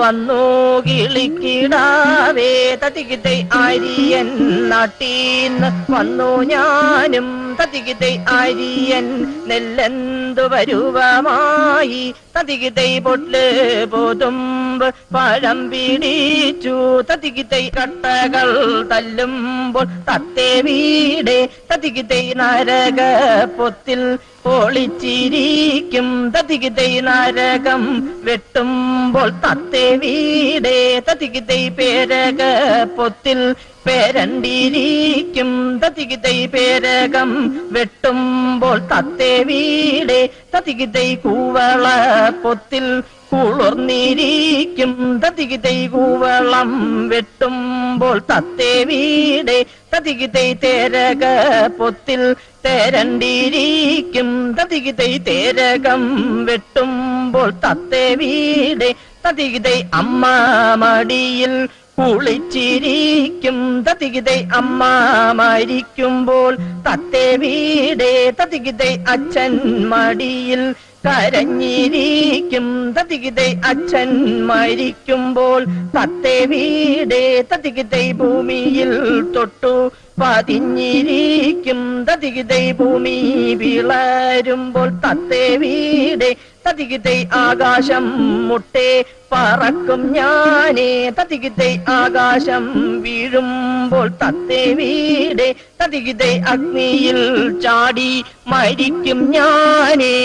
വന്നു കിളിക്കിടാവേ തതികിതൈ ആര്യൻ നാട്ടീന്ന് വന്നു ഞാനും തതികിതൈ ആര്യൻ നെല്ലെന്തു വരുവമായി തതികിതൈ പൊട്ട് പോതുമ്പ് പഴം പിടിച്ചു തതികിതൈ കട്ടകൾ തല്ലുമ്പോൾ തത്തേ വീടെ തതികിതൈ നരക പൊത്തിൽ ഒളിച്ചിരിക്കും തതികിതൈ നരകം വെട്ടുമ്പോൾ തത്തേ വീടെ തതികിതൈ പേരക പൊത്തിൽ പേരണ്ടിരിക്കും തതികിതൈ പേരകം വെട്ടുമ്പോൾ തത്തേ വീടെ തതികിതൈ കൂവള പൊത്തിൽ കുളിർന്നിരിക്കും തതികിതൈ കൂവളം വെട്ടുമ്പോൾ തത്തേ വീടെ തതികിതൈ തേരക പൊത്തിൽ തേരണ്ടിരിക്കും തതികിതൈ തേരകം വെട്ടുമ്പോൾ തത്തേ വീടെ തതികിതൈ അമ്മ മടിയിൽ കുളിച്ചിരിക്കും തതികിതൈ അമ്മ മരിക്കുമ്പോൾ തത്തേ വീടെ തതികിതൈ അച്ഛൻ മടിയിൽ കരഞ്ഞിരിക്കും തതികിതൈ അച്ഛൻ മരിക്കുമ്പോൾ തത്തേ വീടെ തതികിതൈ ഭൂമിയിൽ തൊട്ടു പതിഞ്ഞിരിക്കും തതികിതൈ ഭൂമി വിളരുമ്പോൾ തത്തേ വീടെ തതികിതൈ ആകാശം മുട്ടേ പറക്കും ഞാനേ തതികിതൈ ആകാശം വീഴുമ്പോൾ തത്തേ വീടെ തതികിതൈ അഗ്നിയിൽ ചാടി മരിക്കും ഞാനേ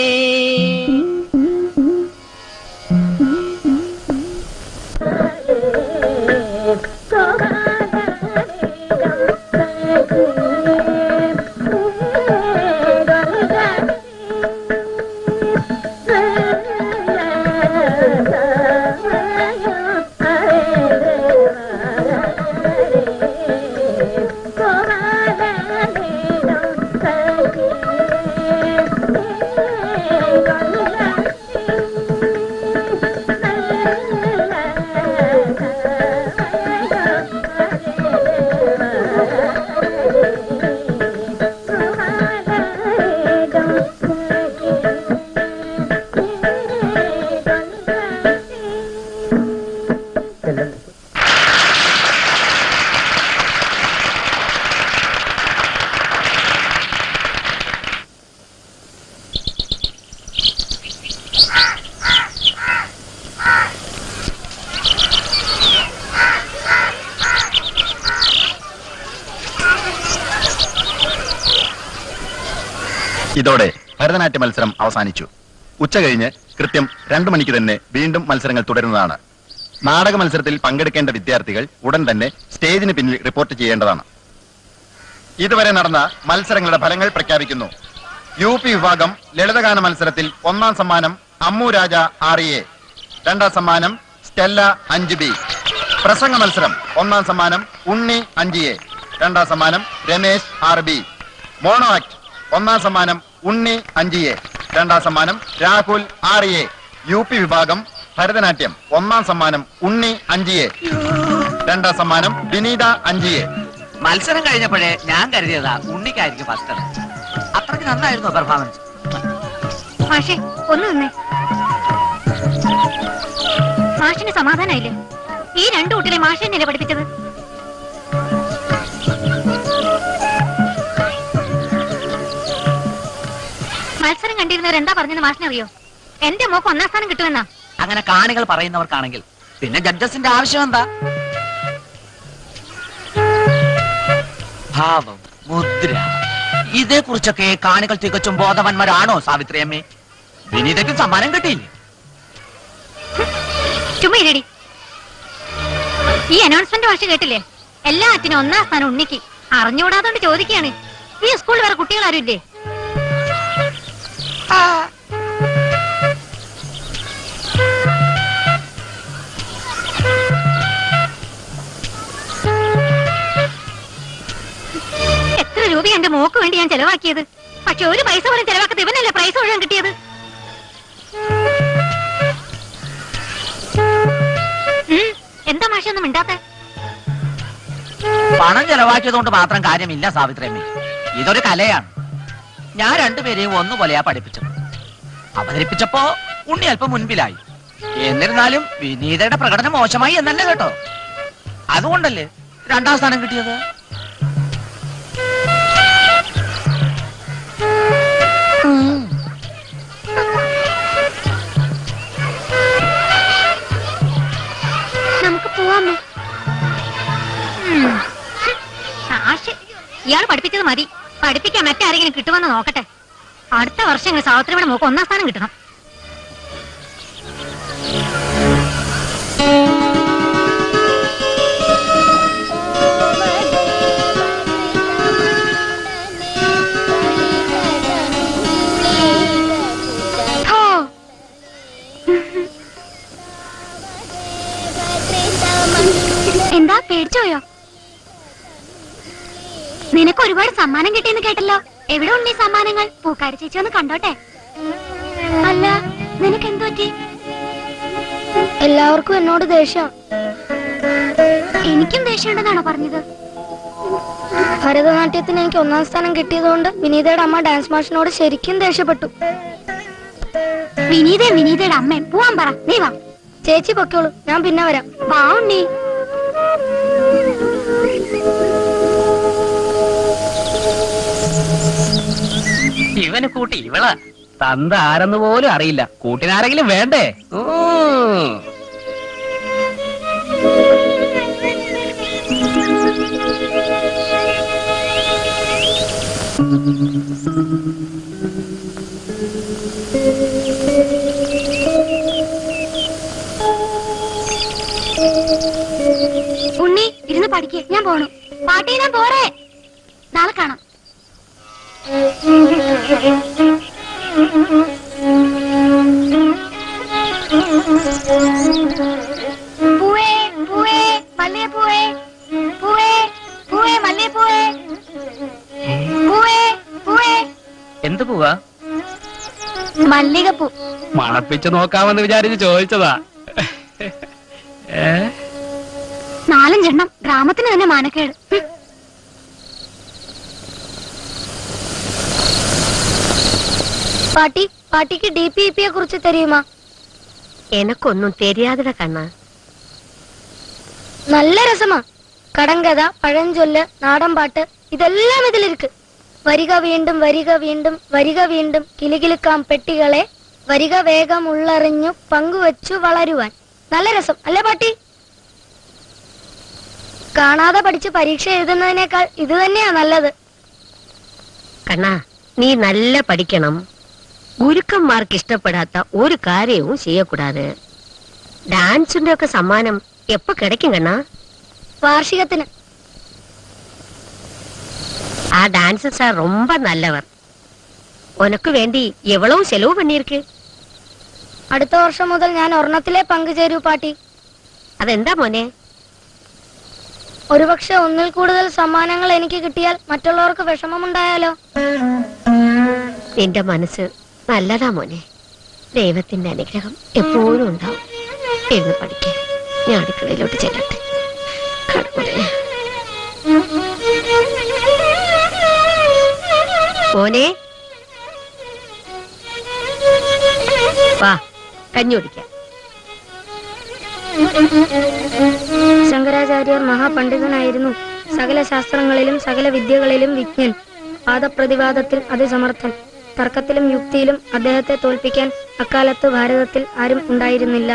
ഇതോടെ ഭരതനാട്യ മത്സരം അവസാനിച്ചു ഉച്ച കഴിഞ്ഞ് കൃത്യം രണ്ടു മണിക്ക് തന്നെ വീണ്ടും മത്സരങ്ങൾ തുടരുന്നതാണ് നാടക മത്സരത്തിൽ പങ്കെടുക്കേണ്ട വിദ്യാർത്ഥികൾ ഉടൻ തന്നെ സ്റ്റേജിന് പിന്നിൽ റിപ്പോർട്ട് ചെയ്യേണ്ടതാണ് ഇതുവരെ നടന്ന മത്സരങ്ങളുടെ ഫലങ്ങൾ പ്രഖ്യാപിക്കുന്നു യു പി വിഭാഗം ലളിതഗാന മത്സരത്തിൽ ഒന്നാം സമ്മാനം അമ്മു രാജ ആർ എ രണ്ടാം സമ്മാനം സ്റ്റെല്ല അഞ്ച് ബി പ്രസംഗ മത്സരം ഒന്നാം സമ്മാനം ഉണ്ണി അഞ്ച് എ രണ്ടാം സമ്മാനം Ramesh R B mono act ഒന്നാം സമ്മാനം ഉണ്ണി അഞ്ച് എ രണ്ടാം സമ്മാനം Rahul R A U P വിഭാഗം ഭരതനാട്യം ഒന്നാം സമ്മാനം ഉണ്ണി അഞ്ച് എ രണ്ടാം സമ്മാനം വിനീത അഞ്ച് എ മത്സരം കഴിഞ്ഞപ്പോഴേ ഞാൻ കരുതിയതാ ഉണ്ണിക്കായിരിക്കും ഫസ്റ്റ് അത്രയ്ക്ക് നന്നായിരുന്നു പെർഫോമൻസ് മാഷെ ഒന്ന് നിന്നേ മാഷിന് സമാധാനായില്ലേ ഈ രണ്ടു കുട്ടികളെ മാഷ് തന്നെയല്ലേ പഠിപ്പിച്ചത് മത്സരം കണ്ടിരുന്നവർ എന്താ പറഞ്ഞെന്ന് മാഷിനറിയോ എന്റെ മോക്ക് ഒന്നാം സ്ഥാനം കിട്ടുമെന്നാ അങ്ങനെ കാണികൾ പറയുന്നവർക്കാണെങ്കിൽ പിന്നെ ജഡ്ജസിന്റെ ആവശ്യം എന്താ ഭാവം മുദ്ര ഇതേക്കുറിച്ചൊക്കെ കാണികൾ തികച്ചും ബോധവാന്മാരാണോ സാവിത്രി അമ്മേ വിനീതയ്ക്ക് സമ്മാനം കിട്ടിയില്ലേ ചുമ്മാ ഇരടി ഈ അനൗൺസ്മെന്റ് മാഷ് കേട്ടില്ലേ എല്ലാത്തിനും ഒന്നാം സ്ഥാനം ഉണ്ണിക്ക് അറിഞ്ഞുകൂടാത്തോണ്ട് ചോദിക്കുകയാണ് ഈ സ്കൂളിൽ വേറെ കുട്ടികളാരും ഇല്ലേ എത്ര രൂപ എന്റെ മോക്ക് വേണ്ടി ഞാൻ ചെലവാക്കിയത് പക്ഷെ ഒരു പൈസ പോലും ചെലവാക്കാത്ത ഇവനല്ലേ പ്രൈസ് മുഴുവൻ കിട്ടിയത് ഉം, എന്താ മാഷൊന്നും മിണ്ടാത്ത പണം ചെലവാക്കിയതുകൊണ്ട് മാത്രം കാര്യമില്ല സാവിത്രി അമ്മേ ഇതൊരു കലയാണ് ഞാൻ രണ്ടുപേരെയും ഒന്നുപോലെയാ പഠിപ്പിച്ചത് അവതരിപ്പിച്ചപ്പോ ഉണ്ണി അല്പം മുൻപിലായി എന്നിരുന്നാലും വിനീതയുടെ പ്രകടനം മോശമായി എന്നല്ല കേട്ടോ അതുകൊണ്ടല്ലേ രണ്ടാം സ്ഥാനം കിട്ടിയത് നമുക്ക് പോവാമോ ആശ ഇയാൾ പഠിപ്പിച്ചത് മതി പഠിപ്പിക്കാൻ മറ്റാരെങ്കിലും കിട്ടുമെന്ന് നോക്കട്ടെ അടുത്ത വർഷം ഇങ്ങ് സാവിത്രിയുടെ മോക്ക് ഒന്നാം സ്ഥാനം കിട്ടണം ഹോ, എന്താ പേടിച്ചോയോ നിനക്ക് ഒരുപാട് സമ്മാനം കിട്ടിയെന്ന് കേട്ടല്ലോ എവിടെ ഉണ്ട് ഈ സമ്മാനങ്ങൾ പൂക്കാരി ചേച്ചി ഒന്ന് കണ്ടോട്ടെ അല്ല നിനക്ക് എന്തു പറ്റി എല്ലാവർക്കും എന്നോട് ദേഷ്യം എനിക്കും ദേഷ്യമുണ്ടെന്നാണോ പറഞ്ഞത് ഭരതനാട്യത്തിന് എനിക്ക് ഒന്നാം സ്ഥാനം കിട്ടിയതുകൊണ്ട് വിനീതയുടെ അമ്മ ഡാൻസ് മാഷിനോട് ശരിക്കും ദേഷ്യപ്പെട്ടു വിനീതയും വിനീതയുടെ അമ്മയും പോവാൻ പറ നീ വാ ചേച്ചി പൊക്കോളൂ ഞാൻ പിന്നെ വരാം വാ ഉണ്ണി ഇവന് കൂട്ടി ഇവളാ തന്ത ആരെന്ന് പോലും അറിയില്ല കൂട്ടിനാരെങ്കിലും വേണ്ടേ ഉം. ഉണ്ണി ഇരുന്ന് പഠിക്ക് ഞാൻ പോണു പാട്ടി ഞാൻ പോറേ നാളെ കാണാം പൂവേ പൂവേ മല്ലിയ പൂവേ പൂവേ പൂവേ മല്ലിയ പൂവേ പൂവേ പൂവേ എന്ത് പോവാ മല്ലികപ്പൂ മണപ്പിച്ച് നോക്കാമെന്ന് വിചാരിച്ച് ചോദിച്ചതാ ഏ നാലഞ്ചെണ്ണം ഗ്രാമത്തിന് തന്നെ മാനക്കേട് ഹും. പാട്ടി പാട്ടിക്ക് ഡി പി പിയെ കുറിച്ച് തെരിയുമാ എനക്കൊന്നും തെരിയാതിട കണ്ണ നല്ല രസമാ കടങ്കഥ പഴഞ്ചൊല്ല് നാടൻ പാട്ട് ഇതെല്ലാം ഇതിലിരിക്ക് വരിക വീണ്ടും വരിക വീണ്ടും വരിക വീണ്ടും കിലുകിലുക്കാം പെട്ടികളെ വരിക വേഗം ഉള്ളറിഞ്ഞു പങ്കുവച്ചു വളരുവാൻ നല്ല രസം അല്ലേ പാട്ടി കാണാതെ പഠിച്ച് പരീക്ഷ എഴുതുന്നതിനേക്കാൾ ഇത് തന്നെയാ നല്ലത് കണ്ണ നീ നല്ല പഠിക്കണം ഗുരുക്കന്മാർക്ക് ഇഷ്ടപ്പെടാത്ത ഒരു കാര്യവും ചെയ്യக்கூடாது ഡാൻസിന്റെ ഒക്കെ സമ്മാനം എപ്പോ കിടക്കും കണ്ണ വാർഷികത്തിന് ആ டான்ஸ் சார் ரொம்ப நல்லவர் உனக்கு വേണ്ടി എവളവും ചെലവ് പണിയിരിക്ക് അടുത്ത വർഷം മുതൽ ഞാൻ ഒരെണ്ണത്തിലെ പങ്കുചേരൂ പാട്ടി അതെന്താ മോനെ ഒരുപക്ഷെ ഒന്നിൽ കൂടുതൽ സമ്മാനങ്ങൾ എനിക്ക് കിട്ടിയാൽ മറ്റുള്ളവർക്ക് വിഷമമുണ്ടായാലോ നിന്റെ മനസ്സ് നല്ലതാ മോനെ ദൈവത്തിന്റെ അനുഗ്രഹം എപ്പോഴും ഉണ്ടാവും ഇരുന്ന് പഠിക്കേ ഞാൻ അടുക്കളയിലോട്ട് ചെല്ലട്ടെ കടപ്പുറേ. മോനെ വാ കഞ്ഞി കുടിക്കാം ശങ്കരാചാര്യർ മഹാപണ്ഡിതനായിരുന്നു സകല ശാസ്ത്രങ്ങളിലും സകല വിദ്യകളിലും വിജ്ഞൻ വാദപ്രതിവാദത്തിൽ അതിസമർത്ഥൻ തർക്കത്തിലും യുക്തിയിലും അദ്ദേഹത്തെ തോൽപ്പിക്കാൻ അക്കാലത്ത് ഭാരതത്തിൽ ആരും ഉണ്ടായിരുന്നില്ല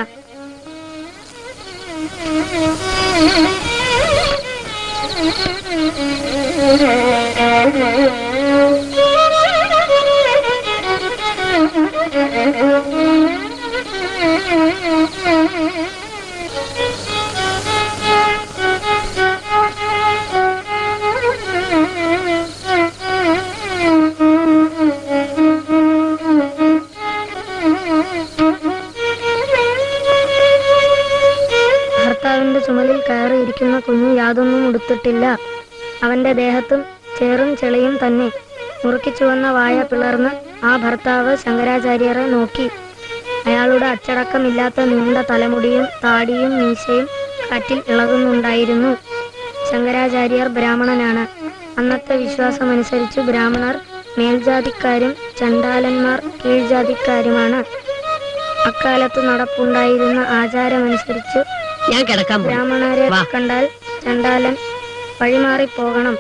ഭർത്താവിന്റെ ചുമലിൽ കയറിയിരിക്കുന്ന കുഞ്ഞ് യാതൊന്നും ഉടുത്തിട്ടില്ല അവന്റെ ദേഹത്തും ചേറും ചെളിയും തന്നെ മുറുക്കിച്ചുവന്ന വായ പിളർന്ന് ആ ഭർത്താവ് ശങ്കരാചാര്യരെ നോക്കി അയാളുടെ അച്ചടക്കമില്ലാത്ത നീണ്ട തലമുടിയും താടിയും മീശയും കാറ്റിൽ ഇളകുന്നുണ്ടായിരുന്നു ശങ്കരാചാര്യർ ബ്രാഹ്മണനാണ് അന്നത്തെ വിശ്വാസമനുസരിച്ച് ബ്രാഹ്മണർ മേൽജാതിക്കാരും ചണ്ടാലന്മാർ കീഴ്ജാതിക്കാരുമാണ് അക്കാലത്ത് നടപ്പുണ്ടായിരുന്ന ആചാരമനുസരിച്ച് ഞാൻ കിടക്കാൻ പോകും ബ്രാഹ്മണരെ വാ. കണ്ടാൽ ചണ്ടാലൻ വഴിമാറി പോകണം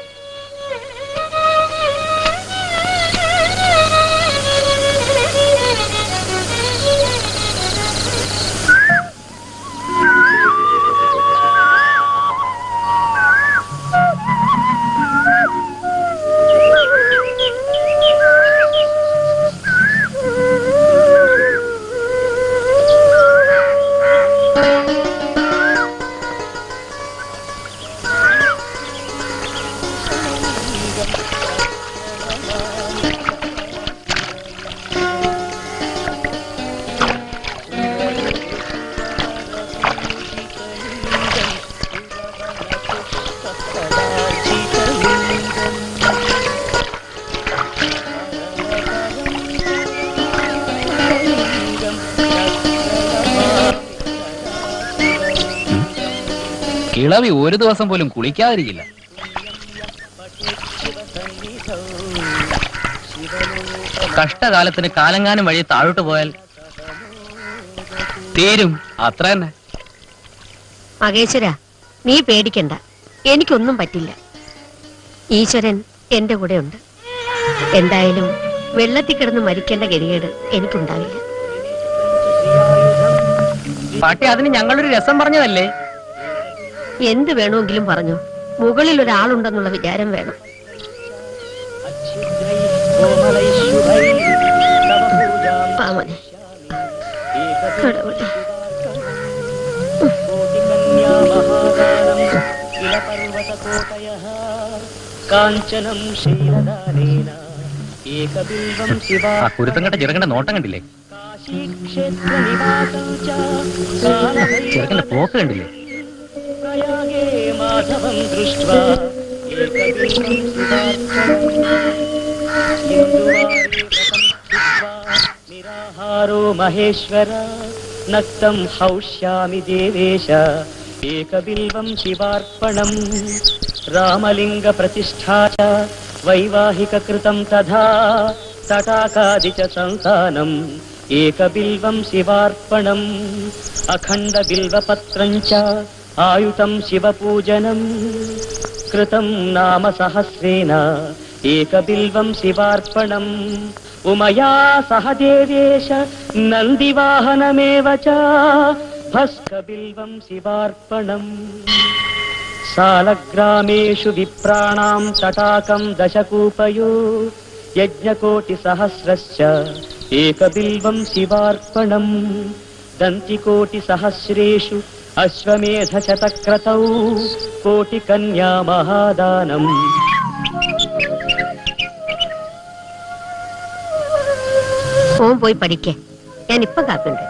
കിളവി ഒരു ദിവസം പോലും കുളിക്കാതിരിക്കില്ല കഷ്ടകാലത്തിന് കാലങ്ങാനും വഴി താഴോട്ട് പോയാൽ തീരും അത്ര തന്നെ മകേശ്വര നീ പേടിക്കണ്ട എനിക്കൊന്നും പറ്റില്ല ഈശ്വരൻ എന്റെ കൂടെ ഉണ്ട് എന്തായാലും വെള്ളത്തിൽ കിടന്ന് മരിക്കേണ്ട ഗതികേട് എനിക്കുണ്ടാവില്ല പാട്ടി അതിന് ഞങ്ങളൊരു രസം പറഞ്ഞതല്ലേ എന്ത് വേണമെങ്കിലും പറഞ്ഞു മുകളിൽ ഒരാളുണ്ടെന്നുള്ള വിചാരം വേണം പാമനെ കടവുളെ കാഞ്ചനം ശൈലദാനേന ഏകബിംബം ശിവാ ആ കുരുത്തം കെട്ട ചെറുക്കന്റെ നോട്ടം കണ്ടില്ലേ ക്ഷേത്രനിവാസം ച ചെറുക്കന്റെ പോക്ക് കണ്ടില്ലേ പ്രയാഗേ മാധവം ദൃഷ്ട്വാ ഏകബിംബം നിരാഹാരോ മഹേശ്വര നക്തം ഹൗഷ്യാമി ദേവേശ ഏകബിൽവം ശിവാർപ്പണം രാമലിംഗ പ്രതിഷ്ഠാ ച വൈവാഹിക കൃതം തഥാ തടാകാദി ച സംസ്ഥാനം ഏകബിൽവം ശിവാർപ്പണം അഖണ്ഡ ബിൽവപത്രം ച ആയുധം ശിവപൂജനം കൃതം നാമ സഹസ്രേണ ഏകബിൽവം ശിവാർപ്പണം ഉമയാ സഹ ദേവേശ നന്ദിവാഹനമേവ ച ഭസ്കബിൽവം ശിവാർപ്പണം സാലഗ്രാമേഷു വിപ്രാണാം തടാകം ദശകൂപയോ യജ്ഞകോട്ടിസഹസ്രശ്ച ഏകബിൽവം ശിവാർപ്പണം ദന്തികോട്ടിസഹസ്രേഷു അശ്വമേധശതക്രതൗ കോട്ടികന്യാ മഹാദാനം ഓൻ പോയി പഠിക്കേ ഞാൻ ഇപ്പൊ കാക്കുണ്ട്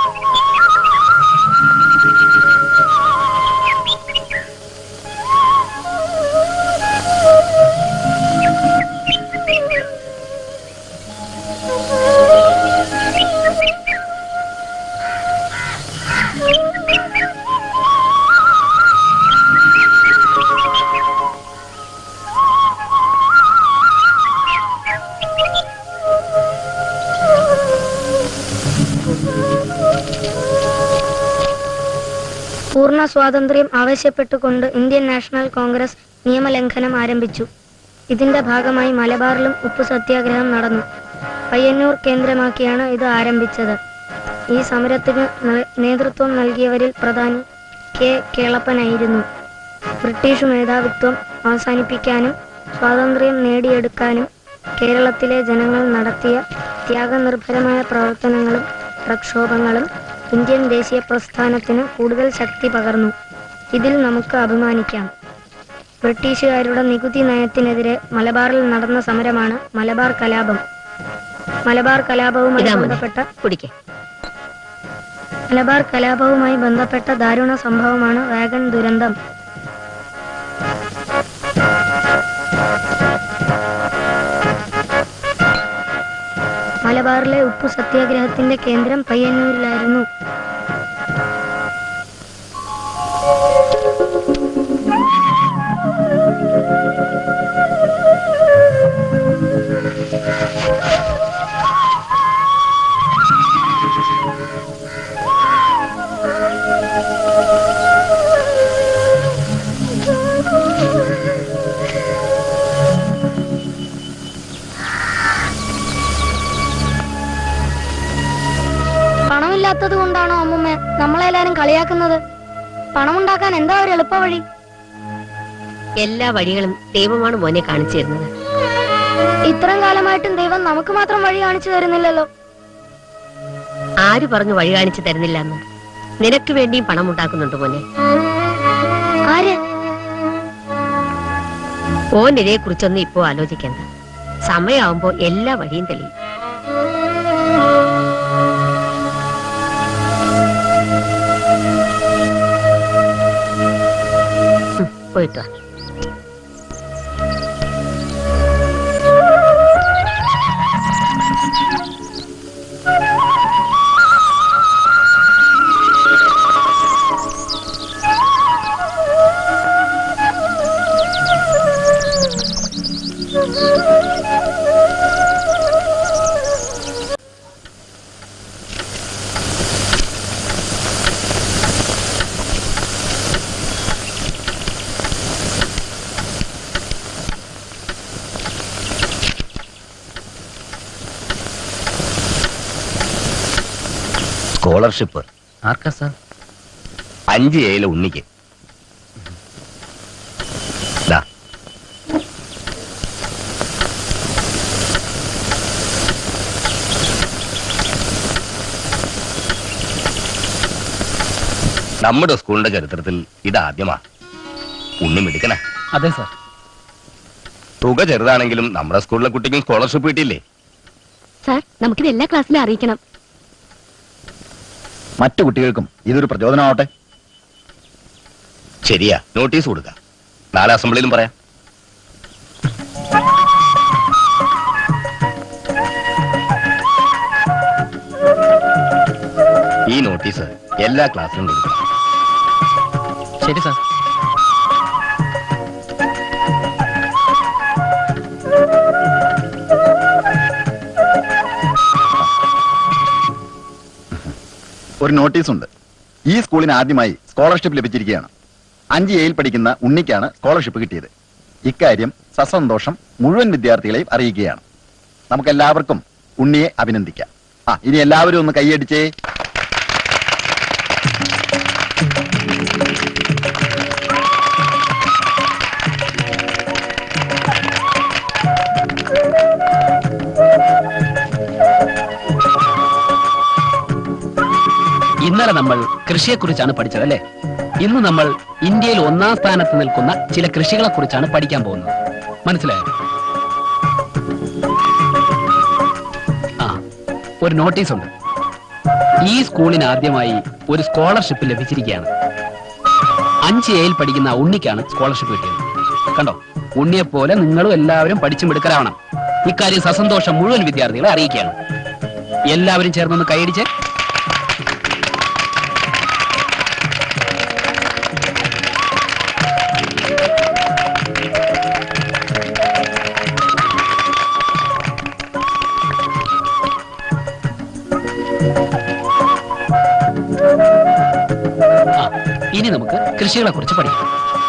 പൂർണ്ണ സ്വാതന്ത്ര്യം ആവശ്യപ്പെട്ടുകൊണ്ട് ഇന്ത്യൻ നാഷണൽ കോൺഗ്രസ് നിയമലംഘനം ആരംഭിച്ചു ഇതിന്റെ ഭാഗമായി മലബാറിലും ഉപ്പു സത്യാഗ്രഹം നടന്നു പയ്യന്നൂർ കേന്ദ്രമാക്കിയാണ് ഇത് ആരംഭിച്ചത് ഈ സമരത്തിന് നേ- നേതൃത്വം നൽകിയവരിൽ പ്രധാനി കെ കേളപ്പനായിരുന്നു ബ്രിട്ടീഷ് മേധാവിത്വം അവസാനിപ്പിക്കാനും സ്വാതന്ത്ര്യം നേടിയെടുക്കാനും കേരളത്തിലെ ജനങ്ങൾ നടത്തിയ ത്യാഗനിർഭരമായ പ്രവർത്തനങ്ങളും പ്രക്ഷോഭങ്ങളും ഇന്ത്യൻ ദേശീയ പ്രസ്ഥാനത്തിന് കൂടുതൽ ശക്തി പകർന്നു ഇതിൽ നമുക്ക് അഭിമാനിക്കാം ബ്രിട്ടീഷുകാരുടെ നികുതി നയത്തിനെതിരെ മലബാറിൽ നടന്ന സമരമാണ് മലബാർ കലാപം മലബാർ കലാപവുമായി ഇതാ മോനെ ബന്ധപ്പെട്ട കുടിക്കേ മലബാർ കലാപവുമായി ബന്ധപ്പെട്ട ദാരുണ സംഭവമാണ് വാഗൺ ദുരന്തം മലബാറിലെ ഉപ്പു സത്യാഗ്രഹത്തിന്റെ കേന്ദ്രം പയ്യന്നൂരിലായിരുന്നു പണമില്ലാത്തത് കൊണ്ടാണോ അമ്മുമ്മ നമ്മളെല്ലാരും കളിയാക്കുന്നത് പണമുണ്ടാക്കാൻ എന്താ ഒരു എളുപ്പ വഴി എല്ലാ വഴികളും ദൈവമാണ് മോനെ കാണിച്ചു തരുന്നത് ഇത്രയും കാലമായിട്ടും ദൈവം നമുക്ക് മാത്രം വഴി കാണിച്ചു തരുന്നില്ലല്ലോ ആര് പറഞ്ഞു വഴി കാണിച്ചു തരുന്നില്ല എന്ന് നിനക്ക് വേണ്ടിയും പണം ഉണ്ടാക്കുന്നുണ്ട് മോനെ ആര് ഓൻ ഇതേ കുറിച്ചൊന്നും ഇപ്പോ ആലോചിക്കണ്ട സമയമാവുമ്പോ എല്ലാ വഴിയും തെളിയും ഉം, പോയിട്ട് വാ സ്കോളർഷിപ്പ് ആർക്കാ സാർ അഞ്ച് ഏഴിലെ ഉണ്ണിക്ക് ദാ. നമ്മുടെ സ്കൂളിന്റെ ചരിത്രത്തിൽ ഇതാദ്യമാ ഉണ്ണി മിടുക്കന അതെ സാർ തുക ചെറുതാണെങ്കിലും നമ്മുടെ സ്കൂളിലെ കുട്ടിക്കും സ്കോളർഷിപ്പ് കിട്ടിയില്ലേ സാർ നമുക്കിത് എല്ലാ ക്ലാസ്സിലും അറിയിക്കണം മറ്റു കുട്ടികൾക്കും ഇതൊരു പ്രചോദനമാവട്ടെ ശരിയാ നോട്ടീസ് കൊടുക്ക നാളെ അസംബ്ലിയിലും പറയാം ഈ നോട്ടീസ് എല്ലാ ക്ലാസ്സിലും കൊടുക്കണം ശരി സാർ ഒരു നോട്ടീസ് ഉണ്ട് ഈ സ്കൂളിന് ആദ്യമായി സ്കോളർഷിപ്പ് ലഭിച്ചിരിക്കുകയാണ് അഞ്ച് എയിൽ പഠിക്കുന്ന ഉണ്ണിക്കാണ് സ്കോളർഷിപ്പ് കിട്ടിയത് ഇക്കാര്യം സസന്തോഷം മുഴുവൻ വിദ്യാർത്ഥികളെയും അറിയിക്കുകയാണ് നമുക്ക് എല്ലാവർക്കും ഉണ്ണിയെ അഭിനന്ദിക്കാം ആ ഇനി എല്ലാവരും ഒന്ന് കൈയടിച്ചേ ഇന്നലെ നമ്മൾ കൃഷിയെക്കുറിച്ചാണ് പഠിച്ചത് അല്ലേ ഇന്ന് നമ്മൾ ഇന്ത്യയിൽ ഒന്നാം സ്ഥാനത്ത് നിൽക്കുന്ന ചില കൃഷികളെ കുറിച്ചാണ് പഠിക്കാൻ പോകുന്നത് മനസ്സിലായോ ആ ഒരു നോട്ടീസ് ഉണ്ട് ഈ സ്കൂളിന് ആദ്യമായി ഒരു സ്കോളർഷിപ്പ് ലഭിച്ചിരിക്കുകയാണ് അഞ്ച് എയിൽ പഠിക്കുന്ന ഉണ്ണിക്കാണ് സ്കോളർഷിപ്പ് കിട്ടിയത് കണ്ടോ ഉണ്ണിയെ പോലെ നിങ്ങളും എല്ലാവരും പഠിച്ചു മിടുക്കരാവണം ഇക്കാര്യം സസന്തോഷം മുഴുവൻ വിദ്യാർത്ഥികളെ അറിയിക്കുകയാണ് എല്ലാവരും ചേർന്നൊന്ന് കൈയടിച്ച് ആ ഇനി നമുക്ക് കൃഷികളെ കുറിച്ച് പഠിക്കാം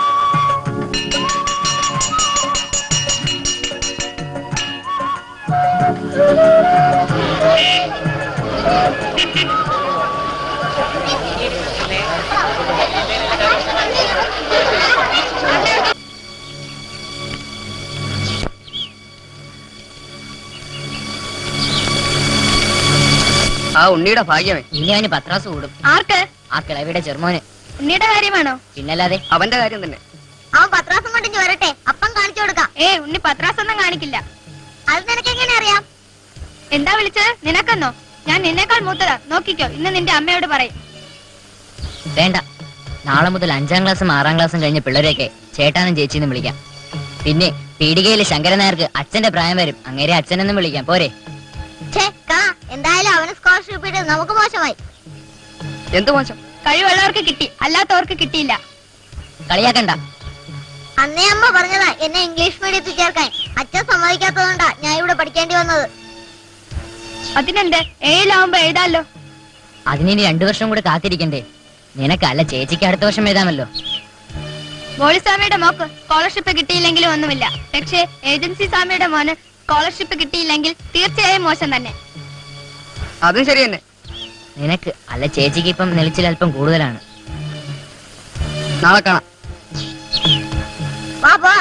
ആ ഉണ്ണിയുടെ ഭാഗ്യമേ ഇനി അവന് പത്രാസ് കൂടും ആർക്ക് ആ കിളവിയുടെ ചെറുമോന് ഉണ്ണിയുടെ കാര്യമാണോ പിന്നല്ലാതെ അവന്റെ കാര്യം തന്നെ അവൻ പത്രാസം കൊണ്ടിഞ്ഞ് വരട്ടെ അപ്പം കാണിച്ചു കൊടുക്കാം ഏ ഉണ്ണി പത്രാസൊന്നും കാണിക്കില്ല അത് നിനക്ക് എങ്ങനെ അറിയാം എന്താ വിളിച്ചത് നിനക്കെന്നോ ഞാൻ നിന്നേക്കാൾ മൂത്തതാ നോക്കിക്കോ ഇന്ന് നിന്റെ അമ്മയോട് പറയും വേണ്ട നാളെ മുതൽ അഞ്ചാം ക്ലാസ്സും ആറാം ക്ലാസ്സും കഴിഞ്ഞ പിള്ളേരെയൊക്കെ ചേട്ടാനും ചേച്ചിന്നും വിളിക്കാം പിന്നെ പീടികയിലെ ശങ്കരൻ നായർക്ക് അച്ഛന്റെ പ്രായം വരും അങ്ങേരെ അച്ഛനെന്നും വിളിക്കാം പോരെ ഛേ കാ എന്തായാലും അവന് സ്കോളർഷിപ്പ് കിട്ടിയത് നമുക്ക് മോശമായി എന്ത് മോശം കഴിവുള്ളവർക്ക് കിട്ടി അല്ലാത്തവർക്ക് കിട്ടിയില്ല കളിയാക്കണ്ട അന്നേ അമ്മ പറഞ്ഞതാ എന്നെ ഇംഗ്ലീഷ് മീഡിയത്തിൽ ചേർക്കാൻ അച്ഛൻ സമ്മതിക്കാത്തതുകൊണ്ടാ ഞാൻ ഇവിടെ പഠിക്കേണ്ടി വന്നത് അതിനെന്ത് ഏഴിലാവുമ്പോ എഴുതാലോ അതിനിനി രണ്ടു വർഷം കൂടെ കാത്തിരിക്കണ്ടേ നിനക്കല്ല ചേച്ചിക്ക് അടുത്ത വർഷം എഴുതാമല്ലോ മോളിസ്വാമിയുടെ മോക്ക് സ്കോളർഷിപ്പ് കിട്ടിയില്ലെങ്കിലും ഒന്നുമില്ല പക്ഷേ ഏജൻസി സ്വാമിയുടെ മോന് സ്കോളർഷിപ്പ് കിട്ടിയില്ലെങ്കിൽ തീർച്ചയായും മോശം തന്നെ അതും ശരി തന്നെ നിനക്ക് അല്ല ചേച്ചിക്ക് ഇപ്പം നെളിച്ചിൽ അല്പം കൂടുതലാണ് നാളെ കാണാം വാ പോ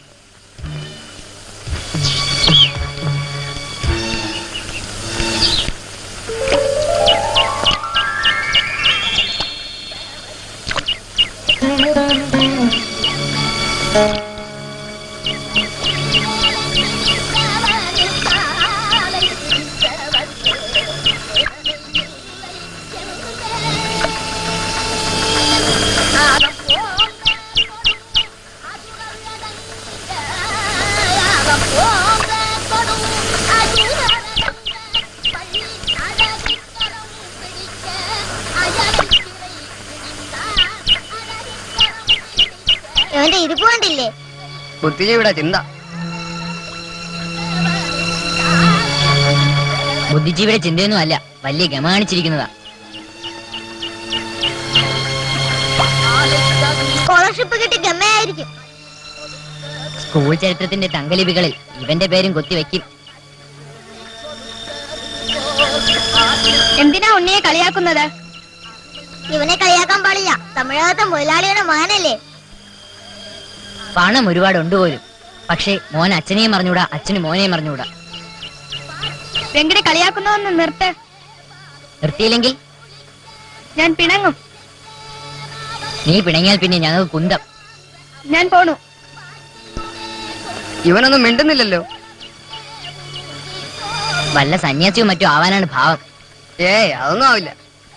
ഇവന്റെ ഇരിപ്പ് കണ്ടില്ലേ ബുദ്ധിജീവിയുടെ ചിന്ത ബുദ്ധിജീവിയുടെ ചിന്തയൊന്നും അല്ല വലിയ ഗമ കാണിച്ചിരിക്കുന്നതാ സ്കോളർഷിപ്പ് കിട്ടി ഗമ്മയായിരിക്കും സ്കൂൾ ചരിത്രത്തിന്റെ തങ്കലിപികളിൽ ഇവന്റെ പേരും കൊത്തിവെക്കും എന്തിനാ ഉണ്ണിയെ കളിയാക്കുന്നത് ഇവനെ കളിയാക്കാൻ പാടില്ല തമിഴകത്തെ മുതലാളിയുടെ മകനല്ലേ പണം ഒരുപാട് ഉണ്ട് പോലും പക്ഷേ മോൻ അച്ഛനെയും അറിഞ്ഞൂടാ അച്ഛന് മോനെയും അറിഞ്ഞൂടാ വെങ്കടെ കളിയാക്കുന്നതെന്ന് നിർത്ത് നിർത്തിയില്ലെങ്കിൽ ഞാൻ പിണങ്ങും നീ പിണങ്ങിയാൽ പിന്നെ ഞങ്ങൾക്ക് കുന്തം ഞാൻ പോണു ഇവനൊന്നും മിണ്ടുന്നില്ലല്ലോ വല്ല സന്യാസിയോ മറ്റോ ആവാനാണ് ഭാവം ഏയ് അതൊന്നും ആവില്ല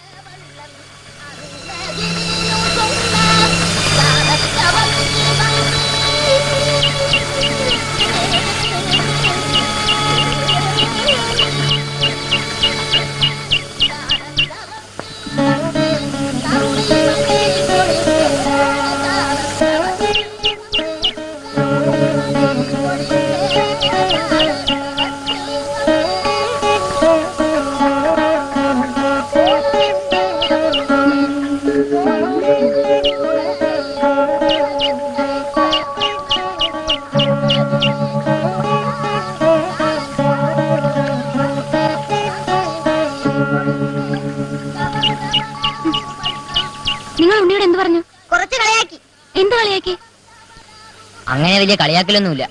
നിങ്ങൾ ഉണ്ണിയോട് എന്ത് പറഞ്ഞു കുറച്ച് കളിയാക്കി എന്ത് കളിയാക്കി അങ്ങനെ വലിയ കളിയാക്കലൊന്നുമില്ല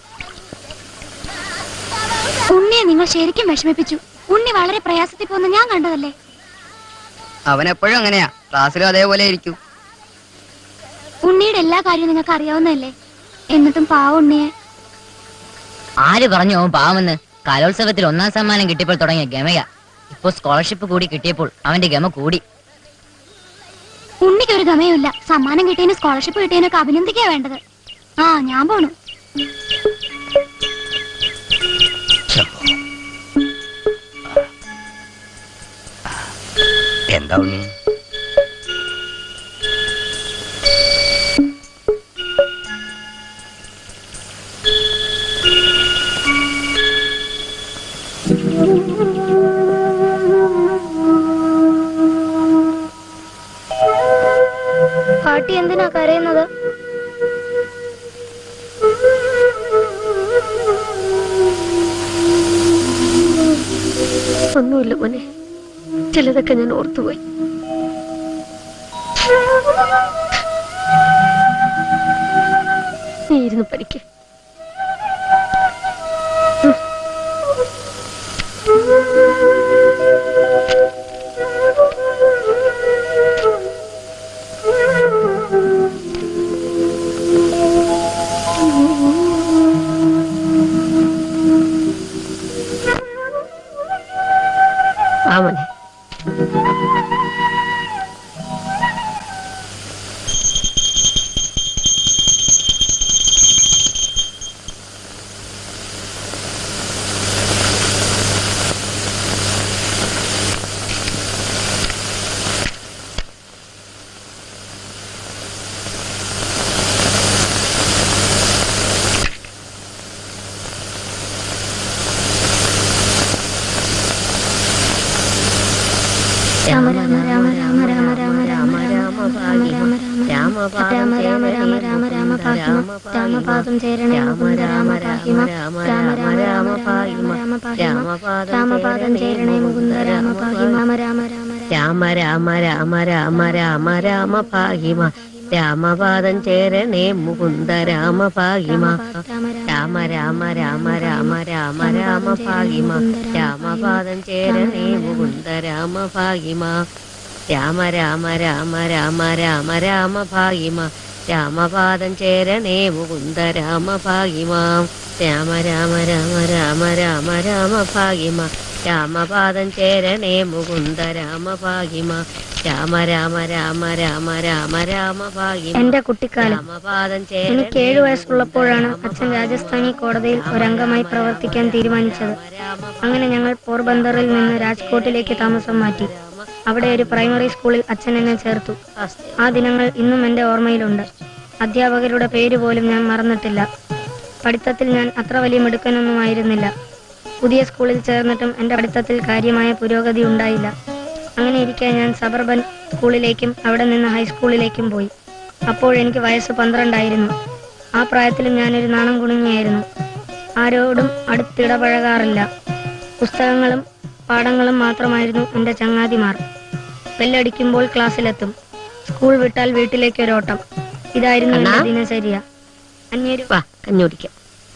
ഉണ്ണിയെ നിങ്ങൾ ശരിക്കും വിഷമിപ്പിച്ചു ഉണ്ണി വളരെ പ്രയാസത്തിൽ പോകുന്ന ഞാൻ കണ്ടതല്ലേ അവൻ എപ്പോഴും അങ്ങനെയാ ക്ലാസ്സിലും അതേപോലെ ഇരിക്കും ഉണ്ണിയുടെ എല്ലാ കാര്യവും നിങ്ങൾക്ക് അറിയാവുന്നതല്ലേ എന്നിട്ടും പാവ ഉണ്ണിയെ ആര് പറഞ്ഞു അവൻ പാവമെന്ന് കലോത്സവത്തിൽ ഒന്നാം സമ്മാനം കിട്ടിയപ്പോൾ തുടങ്ങിയ ഗമയ ഇപ്പോ സ്കോളർഷിപ്പ് കൂടി കിട്ടിയപ്പോൾ അവന്റെ ഗമ കൂടി ഉണ്ണിക്ക് ഒരു ഗമയുമില്ല സമ്മാനം കിട്ടിയതിന് സ്കോളർഷിപ്പ് കിട്ടിയതിനൊക്കെ അഭിനന്ദിക്കാ വേണ്ടത് ആ ഞാൻ പോണു എന്താ ഉണ്ണി പാട്ടി എന്തിനാ കരയുന്നത് ഒന്നുമില്ല മോനെ ചിലതൊക്കെ ഞാൻ ഓർത്തുപോയി നീ ഇരുന്ന് പഠിക്ക ആ മോനെ രാമ രാമ രാമ രാമ രാമ രാമ രാമ രാമ രാമ രാമ രാമ രാമ രാമ രാമ രാമ രാമ പാഹിമ രാമപാദം ചേരണേ മുകുന്ദ രാമ പാഹിമ രാമ രാമ രാമ പാഹിമ രാമ പാഹിമ രാമപാദം ചേരണേ മുകുന്ദ രാമ പാഹിമ രാമ രാമ രാമ രാമ രാമ രാമ രാമ രാമ രാമ ഭാഗിമ രാമപാദം ചേരണേ മുകുന്ദ രാമ ഭാഗിമ രാമ രാമ രാമ രാമ രാമ രാമ ഭാഗിമ രാമപാദം ചേരണേ മുകുന്ദ രാമ ഭാഗിമ രാമ രാമ രാമ രാമ രാമ രാമ ഭാഗിമ രാമപാദം ചേരണേ മുകുന്ദ രാമ ഭാഗിമ രാമ രാമ രാമ രാമ രാമ രാമ ഭാഗിമ രാമപാദം ചേരണേ മുകുന്ദ രാമ ഭാഗിമ രാമ രാമ രാമ രാമ രാമ രാമ ഭാഗിമ എന്റെ കുട്ടിക്കാലം രാമപാദം എനിക്ക് ഏഴു വയസ്സുള്ളപ്പോഴാണ് അച്ഛൻ രാജസ്ഥാനി കോടതിയിൽ ഒരംഗമായി പ്രവർത്തിക്കാൻ തീരുമാനിച്ചത് അങ്ങനെ ഞങ്ങൾ പോർബന്തറിൽ നിന്ന് രാജ്കോട്ടിലേക്ക് താമസം മാറ്റി അവിടെ ഒരു പ്രൈമറി സ്കൂളിൽ അച്ഛൻ എന്നെ ചേർത്തു ആ ദിനങ്ങൾ ഇന്നും എന്റെ ഓർമ്മയിലുണ്ട് അധ്യാപകരുടെ പേര് പോലും ഞാൻ മറന്നിട്ടില്ല പഠിത്തത്തിൽ ഞാൻ അത്ര വലിയ മിടുക്കനൊന്നുമായിരുന്നില്ല പുതിയ സ്കൂളിൽ ചേർന്നിട്ടും എന്റെ പഠിത്തത്തിൽ കാര്യമായ പുരോഗതി ഉണ്ടായില്ല അങ്ങനെ ഇരിക്കെ ഞാൻ സബർബൻ സ്കൂളിലേക്കും അവിടെ നിന്ന് ഹൈസ്കൂളിലേക്കും പോയി അപ്പോൾ എനിക്ക് വയസ്സ് പന്ത്രണ്ടായിരുന്നു ആ പ്രായത്തിലും ഞാനൊരു നാണം കുണുങ്ങിയായിരുന്നു ആരോടും അടുത്തിടപഴകാറില്ല പുസ്തകങ്ങളും പാഠങ്ങളും മാത്രമായിരുന്നു എൻ്റെ ചങ്ങാതിമാർ ബെല്ലടിക്കുമ്പോൾ ക്ലാസ്സിലെത്തും സ്കൂൾ വിട്ടാൽ വീട്ടിലേക്ക് ഒരോട്ടം ഇതായിരുന്നു എൻ്റെ അണ്ണാ? ദിനചര്യ അന്യൊരു വാ കഞ്ഞുടിക്കാം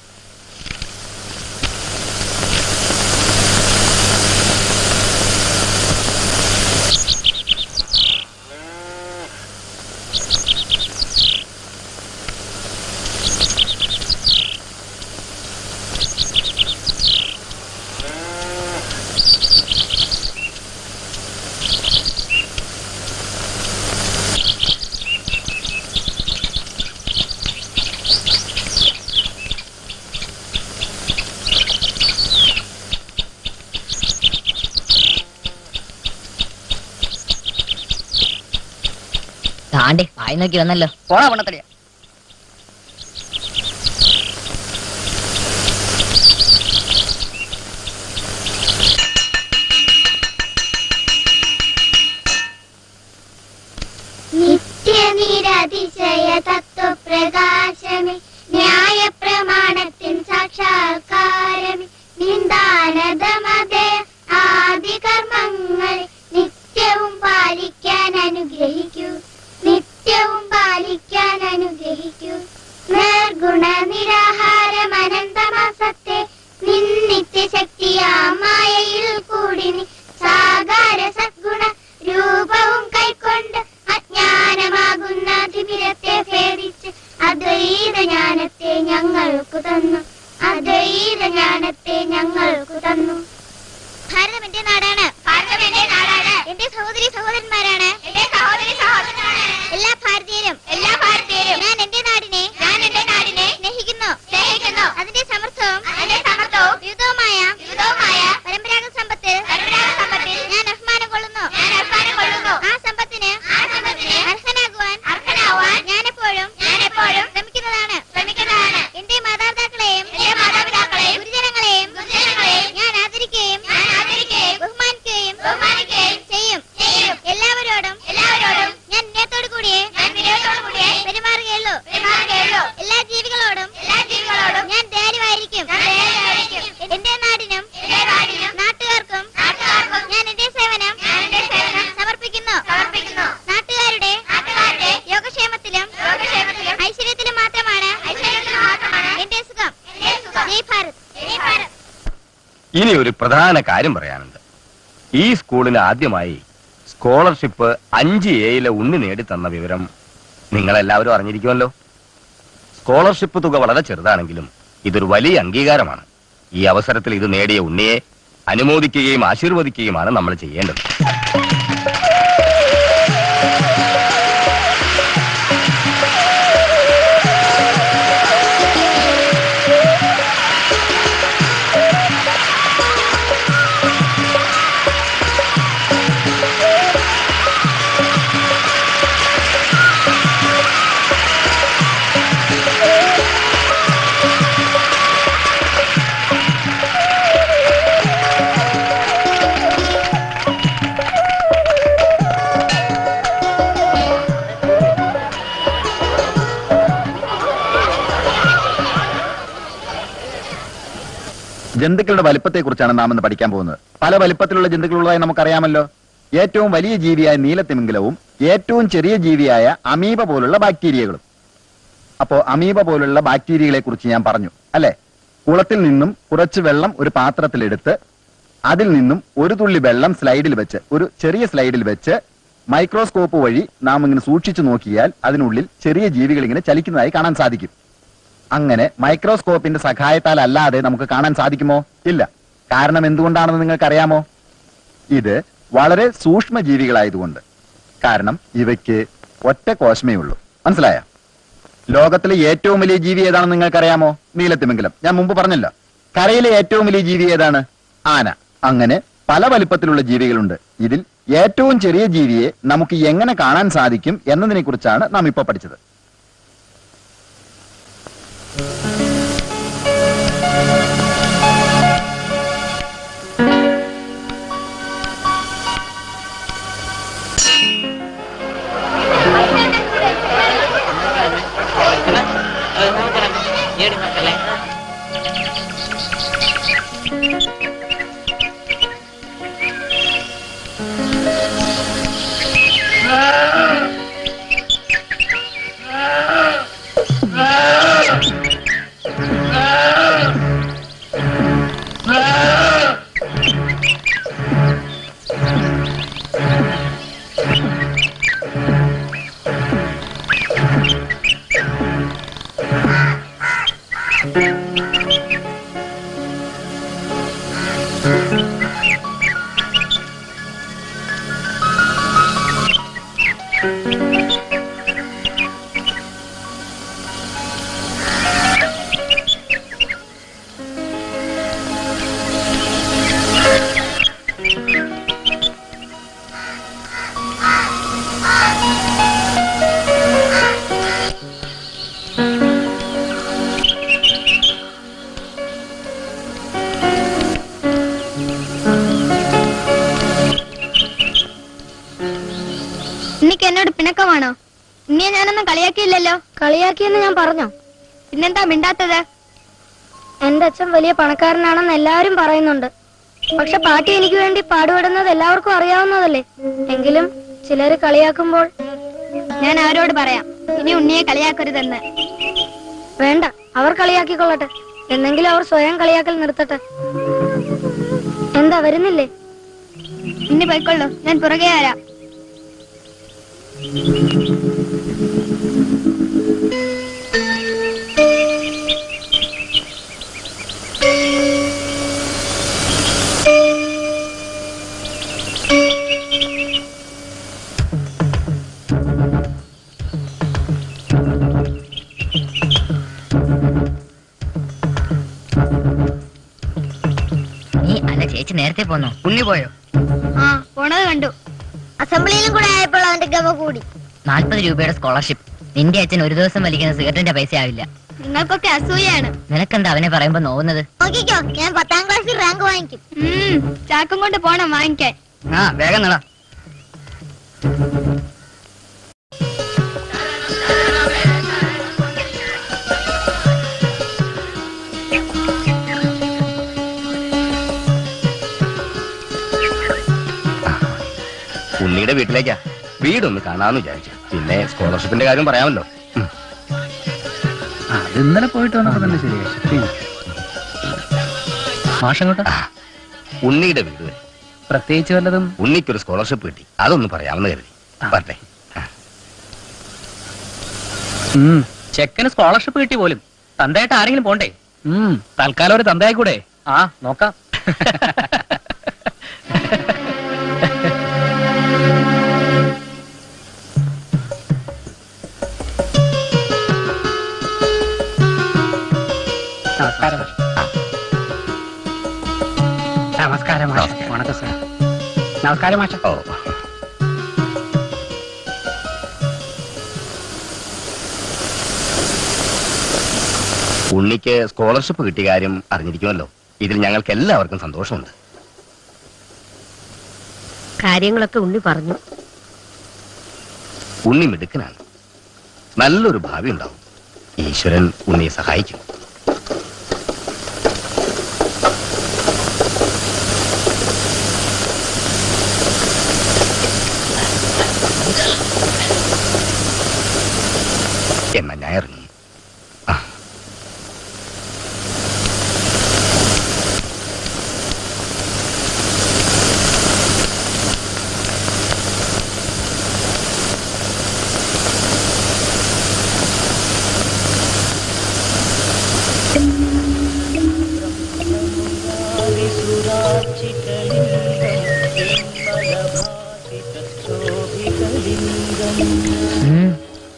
താണ്ടി വായി നോക്കി വന്നല്ലോ പോടാ പണത്തടിയ നിത്യനിരതിശയ തത്വപ്രകാശമേ ന്യായ പ്രമാണത്തിൻ സാക്ഷാത്കാരമേ നിന്ദാനതമതേ ആദി കർമ്മങ്ങൾ നിത്യവും പാലിക്കാൻ അനുഗ്രഹിക്കൂ നിത്യവും പാലിക്കാൻ അനുഗ്രഹിക്കൂ നിർഗുണ നിരാഹാരം അനന്തമാസത്തെ നിന്നിത്യശക്തിയാ മായയിൽ കൂടി നീ സാകാര സദ്ഗുണ രൂപവും കൈക്കൊണ്ട് അജ്ഞാനമാകുന്ന തിമിരത്തെ ഭേദിച്ച് അദ്വൈത ജ്ഞാനത്തെ ഞങ്ങൾക്കു തന്നു അദ്വൈത ജ്ഞാനത്തെ ഞങ്ങൾക്കു തന്നു ഭാരതം എന്റെ നാടാണ് ഭാരതം എന്റെ നാടാണ് എന്റെ സഹോദരി സഹോദരന്മാരാണ് എന്റെ സഹോദരി സഹോദരനാണ് എല്ലാ ഭാരതീയരും എല്ലാ ഭാരതീയരും ഞാൻ എന്റെ നാടിനെ ഞാൻ എന്റെ നാടിനെ സ്നേഹിക്കുന്നു സ്നേഹിക്കുന്നു അതിന്റെ സമർത്ഥവും അതിന്റെ സമർത്ഥവും വിവിധവുമായ വിവിധവുമായ പരമ്പരാഗത സമ്പത്ത് പരമ്പരാഗത സമ്പത്തിൽ ഞാൻ അഭിമാനം കൊള്ളുന്നു ഞാൻ അഭിമാനം കൊള്ളുന്നു ആ സമ്പത്തിന് ആ സമ്പത്തിന് അർഹനാകുവാൻ അർഹനാവാൻ ഞാൻ എപ്പോഴും ഞാൻ എപ്പോഴും ശ്രമിക്കുന്നതാണ് ശ്രമിക്കുന്നതാണ് എന്റെ മാതാപിതാക്കളെയും എന്റെ മാതാപിതാക്കളെയും ഗുരുജനങ്ങളെയും ഗുരുജനങ്ങളെയും ഞാൻ ആദരിക്കുകയും ഞാൻ ആദരിക്കുകയും ബഹുമാനിക്കുകയും ബഹുമാനിക്കുകയും ചെയ്യും ചെയ്യും എല്ലാവരോടും എല്ലാവരോടും ഞാൻ വിനയത്തോടു കൂടിയേ ഞാൻ വിനയത്തോടു കൂടിയേ പെരുമാറുകയുള്ളൂ പെരുമാറുകയുള്ളൂ എല്ലാ ജീവികളോടും എല്ലാ ജീവികളോടും ഞാൻ ദയാലുവായിരിക്കും ഞാൻ ദയാലുവായിരിക്കും എന്റെ നാടിനും എന്റെ നാടിനും നാട്ടുകാർക്കും നാട്ടുകാർക്കും ഞാൻ എന്റെ സേവനം ഞാൻ എന്റെ സേവനം സമർപ്പിക്കുന്നു സമർപ്പിക്കുന്നു നാട്ടുകാരുടെ നാട്ടുകാരുടെ യോഗക്ഷേമത്തിലും യോഗക്ഷേമത്തിലും ഐശ്വര്യത്തിലും മാത്രമാണ് ഐശ്വര്യത്തിലും മാത്രമാണ് എന്റെ സുഖം എന്റെ സുഖം ജയ് ഭാരത് ജയ് ഭാരത് ഇനി ഒരു പ്രധാന കാര്യം പറയാനുണ്ട് ഈ സ്കൂളിന് ആദ്യമായി സ്കോളർഷിപ്പ് അഞ്ച് എയിലെ ഉണ്ണി നേടിത്തന്ന വിവരം നിങ്ങളെല്ലാവരും അറിഞ്ഞിരിക്കുമല്ലോ സ്കോളർഷിപ്പ് തുക വളരെ ചെറുതാണെങ്കിലും ഇതൊരു വലിയ അംഗീകാരമാണ് ഈ അവസരത്തിൽ ഇത് നേടിയ ഉണ്ണിയെ അനുമോദിക്കുകയും ആശീർവദിക്കുകയുമാണ് നമ്മൾ ചെയ്യേണ്ടത് ജന്തുക്കളുടെ വലിപ്പത്തെ കുറിച്ചാണ് നാം ഇന്ന് പഠിക്കാൻ പോകുന്നത് പല വലിപ്പത്തിലുള്ള ജന്തുക്കളുള്ളതായി നമുക്കറിയാമല്ലോ ഏറ്റവും വലിയ ജീവിയായ നീലത്തിമിംഗലവും ഏറ്റവും ചെറിയ ജീവിയായ അമീബ പോലുള്ള ബാക്ടീരിയകളും അപ്പോ അമീബ പോലുള്ള ബാക്ടീരിയകളെ കുറിച്ച് ഞാൻ പറഞ്ഞു അല്ലെ കുളത്തിൽ നിന്നും കുറച്ച് വെള്ളം ഒരു പാത്രത്തിലെടുത്ത് അതിൽ നിന്നും ഒരു തുള്ളി വെള്ളം സ്ലൈഡിൽ വെച്ച് ഒരു ചെറിയ സ്ലൈഡിൽ വെച്ച് മൈക്രോസ്കോപ്പ് വഴി നാം ഇങ്ങനെ സൂക്ഷിച്ചു നോക്കിയാൽ അതിനുള്ളിൽ ചെറിയ ജീവികൾ ഇങ്ങനെ ചലിക്കുന്നതായി കാണാൻ സാധിക്കും അങ്ങനെ മൈക്രോസ്കോപ്പിന്റെ സഹായത്താൽ അല്ലാതെ നമുക്ക് കാണാൻ സാധിക്കുമോ ഇല്ല കാരണം എന്തുകൊണ്ടാണെന്ന് നിങ്ങൾക്ക് അറിയാമോ ഇത് വളരെ സൂക്ഷ്മ ജീവികളായതുകൊണ്ട് കാരണം ഇവയ്ക്ക് ഒറ്റ കോശമേ ഉള്ളൂ മനസ്സിലായോ ലോകത്തിലെ ഏറ്റവും വലിയ ജീവി ഏതാണെന്ന് നിങ്ങൾക്കറിയാമോ നീലത്തിമിംഗലം ഞാൻ മുമ്പ് പറഞ്ഞല്ലോ കരയിലെ ഏറ്റവും വലിയ ജീവി ഏതാണ് ആന അങ്ങനെ പല വലിപ്പത്തിലുള്ള ജീവികളുണ്ട് ഇതിൽ ഏറ്റവും ചെറിയ ജീവിയെ നമുക്ക് എങ്ങനെ കാണാൻ സാധിക്കും എന്നതിനെ കുറിച്ചാണ് നാം ഇപ്പോൾ പഠിച്ചത് ഇന്നിക്ക് എന്നോട് പിണക്കമാണോ ഇനിയെ ഞാനൊന്നും കളിയാക്കിയില്ലല്ലോ കളിയാക്കിയെന്ന് ഞാൻ പറഞ്ഞോ പിന്നെന്താ മിണ്ടാത്തത് എന്റെ അച്ഛൻ വലിയ പണക്കാരനാണെന്ന് എല്ലാവരും പറയുന്നുണ്ട് പക്ഷെ പാട്ടി എനിക്ക് വേണ്ടി പാടുപെടുന്നത് എല്ലാവർക്കും അറിയാവുന്നതല്ലേ എങ്കിലും ചിലര് കളിയാക്കുമ്പോൾ ഞാൻ അവരോട് പറയാം ഇനി ഉണ്ണിയെ കളിയാക്കരുതെന്ന് വേണ്ട അവർ കളിയാക്കിക്കൊള്ളട്ടെ എന്നെങ്കിലും അവർ സ്വയം കളിയാക്കൽ നിർത്തട്ടെ എന്താ വരുന്നില്ലേ ഇനി പോയിക്കൊള്ളൂ ഞാൻ പുറകെ ആരാ നീ അല്ല ചേച്ചി നേരത്തെ പോന്നോ ഉണ്ണി പോയോ ആ പോണത് കണ്ടു അസംബ്ലിയിലും കൂടെ ആയപ്പോൾ അവന്റെ ഗമ കൂടി നാൽപ്പത് രൂപയുടെ സ്കോളർഷിപ്പ് നിന്റെ അച്ഛൻ ഒരു ദിവസം വലിക്കുന്ന സിഗരറ്റിന്റെ പൈസ ആവില്ല നിങ്ങൾക്കൊക്കെ അസൂയാണ് നിനക്കെന്താ അവനെ പറയുമ്പോ നോവുന്നത് നോക്കിക്കോ ഞാൻ പത്താം ക്ലാസ്സിൽ റാങ്ക് വാങ്ങിക്കും ചാക്കും കൊണ്ട് പോണം വാങ്ങിക്കാൻ ആ വേഗം നടാ ഉണ്ണിയുടെ വീട്ടിലേക്കാ വീടൊന്ന് കാണാന്ന് വിചാരിച്ചു പിന്നെ സ്കോളർഷിപ്പിന്റെ കാര്യം പറയാമല്ലോ ഉം. അത് ഇന്നലെ പോയിട്ട് വന്നപ്പോ തന്നെ ശരിയായി മാഷങ്ങോട്ട് ഉണ്ണിയുടെ വീട് വരെ. പ്രത്യേകിച്ച് വല്ലതും ഉണ്ണിക്കൊരു സ്കോളർഷിപ്പ് കിട്ടി അതൊന്ന് പറയാമെന്ന് കരുതി പറ്റേ ഉം, ചെക്കന് സ്കോളർഷിപ്പ് കിട്ടി പോലും തന്തയായിട്ട് ആരെങ്കിലും പോണ്ടേ ഉം, തൽക്കാലം ഒരു തന്തയായി കൂടെ ആ നോക്കാം നമസ്കാരം നമസ്കാരം മാഷ വണക്കം സാർ നമസ്കാരം മാഷ ഓ ഉണ്ണിക്ക് സ്കോളർഷിപ്പ് കിട്ടിയ കാര്യം അറിഞ്ഞിരിക്കുമല്ലോ ഇതിൽ ഞങ്ങൾക്ക് എല്ലാവർക്കും സന്തോഷമുണ്ട് കാര്യങ്ങളൊക്കെ ഉണ്ണി പറഞ്ഞു ഉണ്ണി മിടുക്കനാണ് നല്ലൊരു ഭാവി ഉണ്ടാവും ഈശ്വരൻ ഉണ്ണിയെ സഹായിക്കും ഉം.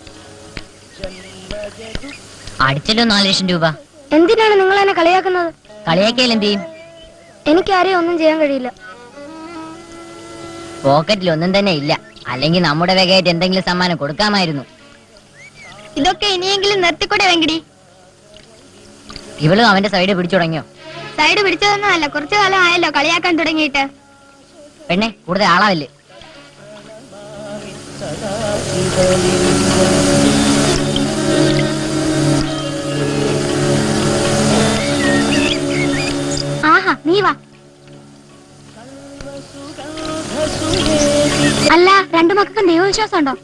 അടിച്ചല്ലോ നാല് ലക്ഷം രൂപ എന്തിനാണ് നിങ്ങൾ എന്നെ കളിയാക്കുന്നത് കളിയാക്കിയാൽ എന്ത് ചെയ്യും എനിക്കാരെയും ഒന്നും ചെയ്യാൻ കഴിയില്ല പോക്കറ്റിൽ ഒന്നും തന്നെ ഇല്ല അല്ലെങ്കിൽ നമ്മുടെ വകയായിട്ട് എന്തെങ്കിലും സമ്മാനം കൊടുക്കാമായിരുന്നു ഇതൊക്കെ ഇനിയെങ്കിലും നിർത്തിക്കൂടെ വെങ്കടി ഇവളും അവന്റെ സൈഡ് പിടിച്ചു തുടങ്ങിയോ സൈഡ് പിടിച്ചതൊന്നുമല്ല കുറച്ചു കാലം ആയല്ലോ കളിയാക്കാൻ തുടങ്ങിയിട്ട് പെണ്ണെ കൂടുതൽ ആളാവില്ലേ ആഹാ നീ വാ അല്ല രണ്ടു മക്കൾക്കും ദൈവവിശ്വാസം ഉണ്ടോ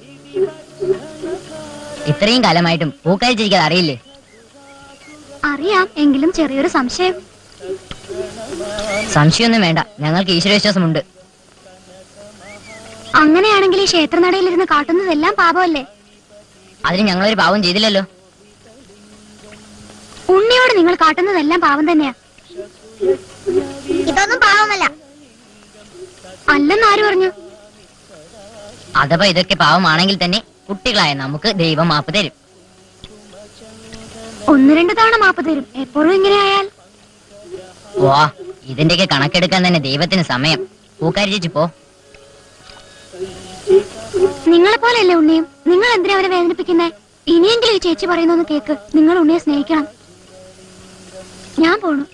ഇത്രയും കാലമായിട്ടും പൂക്കരിച്ചിരിക്കാതെ അറിയില്ലേ അറിയാം എങ്കിലും ചെറിയൊരു സംശയം സംശയമൊന്നും വേണ്ട ഞങ്ങൾക്ക് ഈശ്വരവിശ്വാസമുണ്ട് അങ്ങനെയാണെങ്കിൽ ഈ ക്ഷേത്രനടയിലിരുന്ന് കാട്ടുന്നതെല്ലാം പാപമല്ലേ അതിന് ഞങ്ങളൊരു പാവം ചെയ്തില്ലല്ലോ ഉണ്ണിയോട് നിങ്ങൾ കാട്ടുന്നതെല്ലാം പാവം തന്നെയാ ഇതൊന്നും പാവമല്ല അല്ലെന്ന് ആര് പറഞ്ഞു അഥവാ ഇതൊക്കെ പാവമാണെങ്കിൽ തന്നെ കുട്ടികളായ നമുക്ക് ദൈവം മാപ്പ് തരും ഒന്ന് രണ്ട് തവണ മാപ്പ് തരും എപ്പോഴും ഇങ്ങനെ ആയാൽ വാ ഇതിന്റെയൊക്കെ കണക്കെടുക്കാൻ തന്നെ ദൈവത്തിന് സമയം പൂക്കാരി ചേച്ചി പോ നിങ്ങളെ പോലെയല്ലേ ഉണ്ണിയും നിങ്ങൾ എന്തിനാ അവരെ വേദനിപ്പിക്കുന്നേ ഇനിയെങ്കിലും ഈ ചേച്ചി പറയുന്നൊന്ന് കേക്ക് നിങ്ങൾ ഉണ്ണിയെ സ്നേഹിക്കണം ഞാൻ പോണു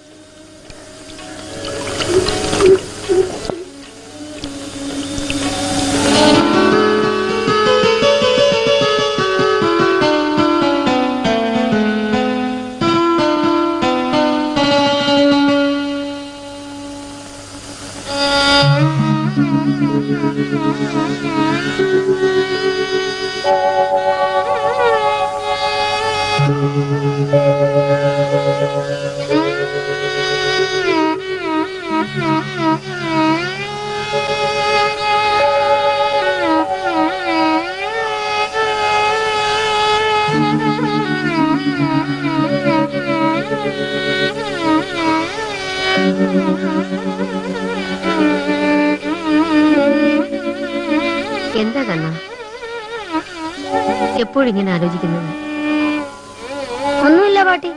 എന്താ കണ്ണ എപ്പോഴും ഇങ്ങനെ ആലോചിക്കുന്നത് ഒന്നുമില്ല പാട്ടി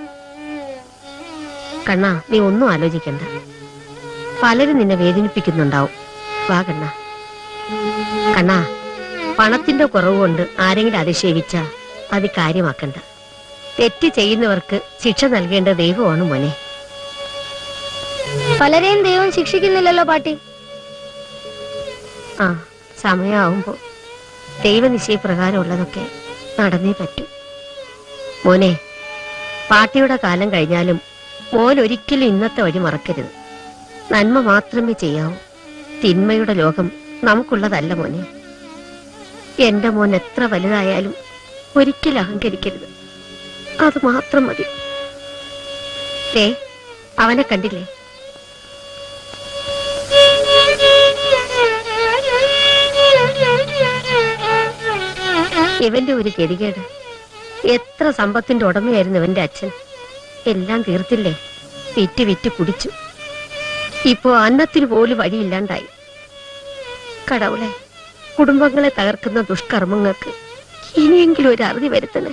കണ്ണ നീ ഒന്നും ആലോചിക്കണ്ട പലരും നിന്നെ വേദനിപ്പിക്കുന്നുണ്ടാവും വാ കണ്ണ കണ്ണ പണത്തിന്റെ കുറവ് കൊണ്ട് ആരെങ്കിലും അധിക്ഷേപിച്ച അത് കാര്യമാക്കണ്ട തെറ്റ് ചെയ്യുന്നവർക്ക് ശിക്ഷ നൽകേണ്ട ദൈവമാണ് മോനെ പലരെയും ദൈവം ശിക്ഷിക്കുന്നില്ലല്ലോ പാട്ടി ആ സമയമാവുമ്പോ ദൈവനിശ്ചയപ്രകാരമുള്ളതൊക്കെ നടന്നേ പറ്റൂ മോനെ പാട്ടിയുടെ കാലം കഴിഞ്ഞാലും മോൻ ഒരിക്കലും ഇന്നത്തെ വഴി മറക്കരുത് നന്മ മാത്രമേ ചെയ്യാവൂ തിന്മയുടെ ലോകം നമുക്കുള്ളതല്ല മോനെ എന്റെ മോൻ എത്ര വലുതായാലും ഒരിക്കലും അഹങ്കരിക്കരുത് അത് മാത്രം മതി ഏ അവനെ കണ്ടില്ലേ ഇവന്റെ ഒരു ഗതികേട് എത്ര സമ്പത്തിന്റെ ഉടമയായിരുന്നു ഇവന്റെ അച്ഛൻ എല്ലാം തീർത്തില്ലേ വിറ്റ് വിറ്റ് കുടിച്ചു ഇപ്പോ അന്നത്തിന് പോലും വഴിയില്ലാണ്ടായി കടവുളെ കുടുംബങ്ങളെ തകർക്കുന്ന ദുഷ്കർമ്മങ്ങൾക്ക് ഇനിയെങ്കിലും ഒരു അറുതി വരുത്തണേ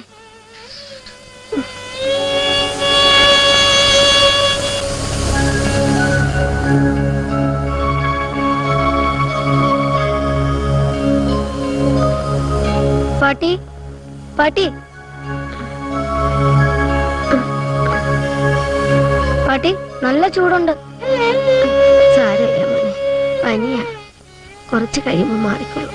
പാട്ടി പാട്ടി പാട്ടി നല്ല ചൂടുണ്ട് സാരമില്ല മോനെ പനിയാ കുറച്ച് കഴിയുമ്പോ മാറിക്കൊള്ളു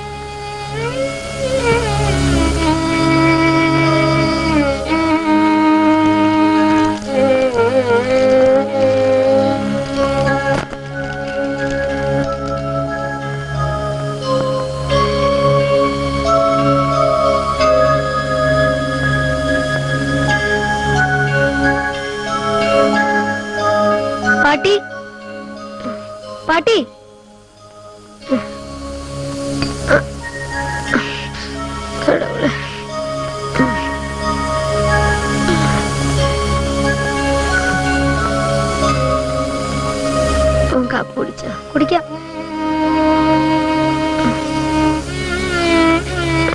പാട്ടി പാട്ടി കടവുളെ അവൻ കാപ്പ് കുടിച്ച കുടിക്കാം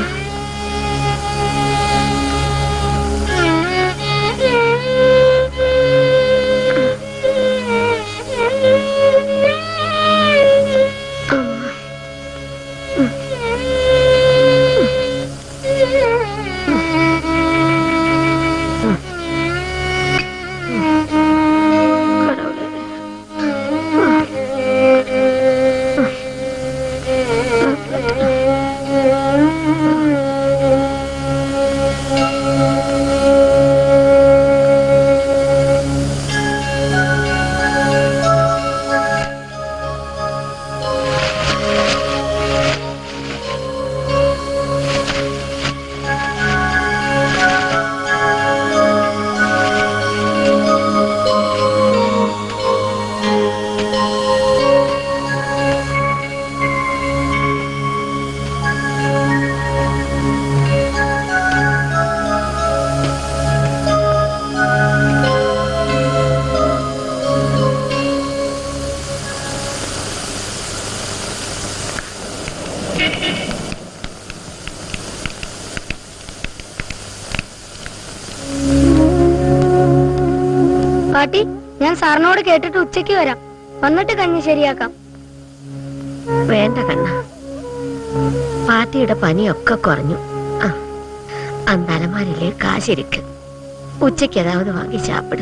പാട്ടി ഞാൻ സാറിനോട് കേട്ടിട്ട് ഉച്ചയ്ക്ക് വരാം വന്നിട്ട് കഞ്ഞി ശരിയാക്കാം വേണ്ട കണ്ണ പാട്ടിയുടെ പനിയൊക്കെ കുറഞ്ഞു ആ அந்த அலமாரிலே காசு இருக்கு ഉച്ചയ്ക്ക് ഏതാവത് വാങ്ങി ചാപ്പിട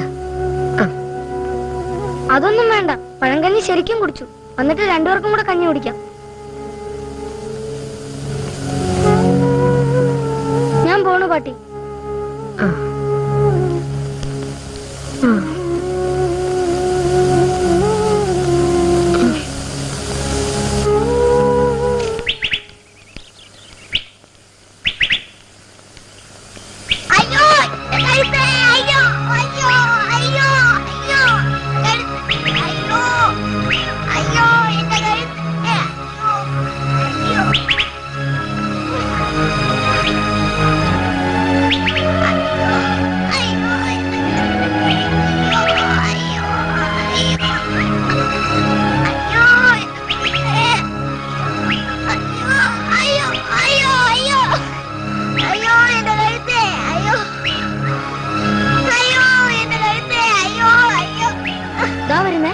അതൊന്നും വേണ്ട പഴങ്കഞ്ഞി ശരിക്കും കുടിച്ചു വന്നിട്ട് രണ്ടുപേർക്കും കൂടെ കഞ്ഞി കുടിക്കാം ഞാൻ പോണു പാട്ടി അയ്യോ എന്റെ കഴുത്ത് അയ്യോ അയ്യോ അയ്യോ അയ്യോ കഴുത്ത് അയ്യോ അയ്യോ എന്റെ കഴുത്ത് അയ്യോ അയ്യോ അയ്യോ അയ്യോ അയ്യോ അയ്യോ എന്റെ കഴുത്ത് അയ്യോ അയ്യോ എന്റെ കഴുത്ത് അയ്യോ അയ്യോ ഇതാ വരുന്നേ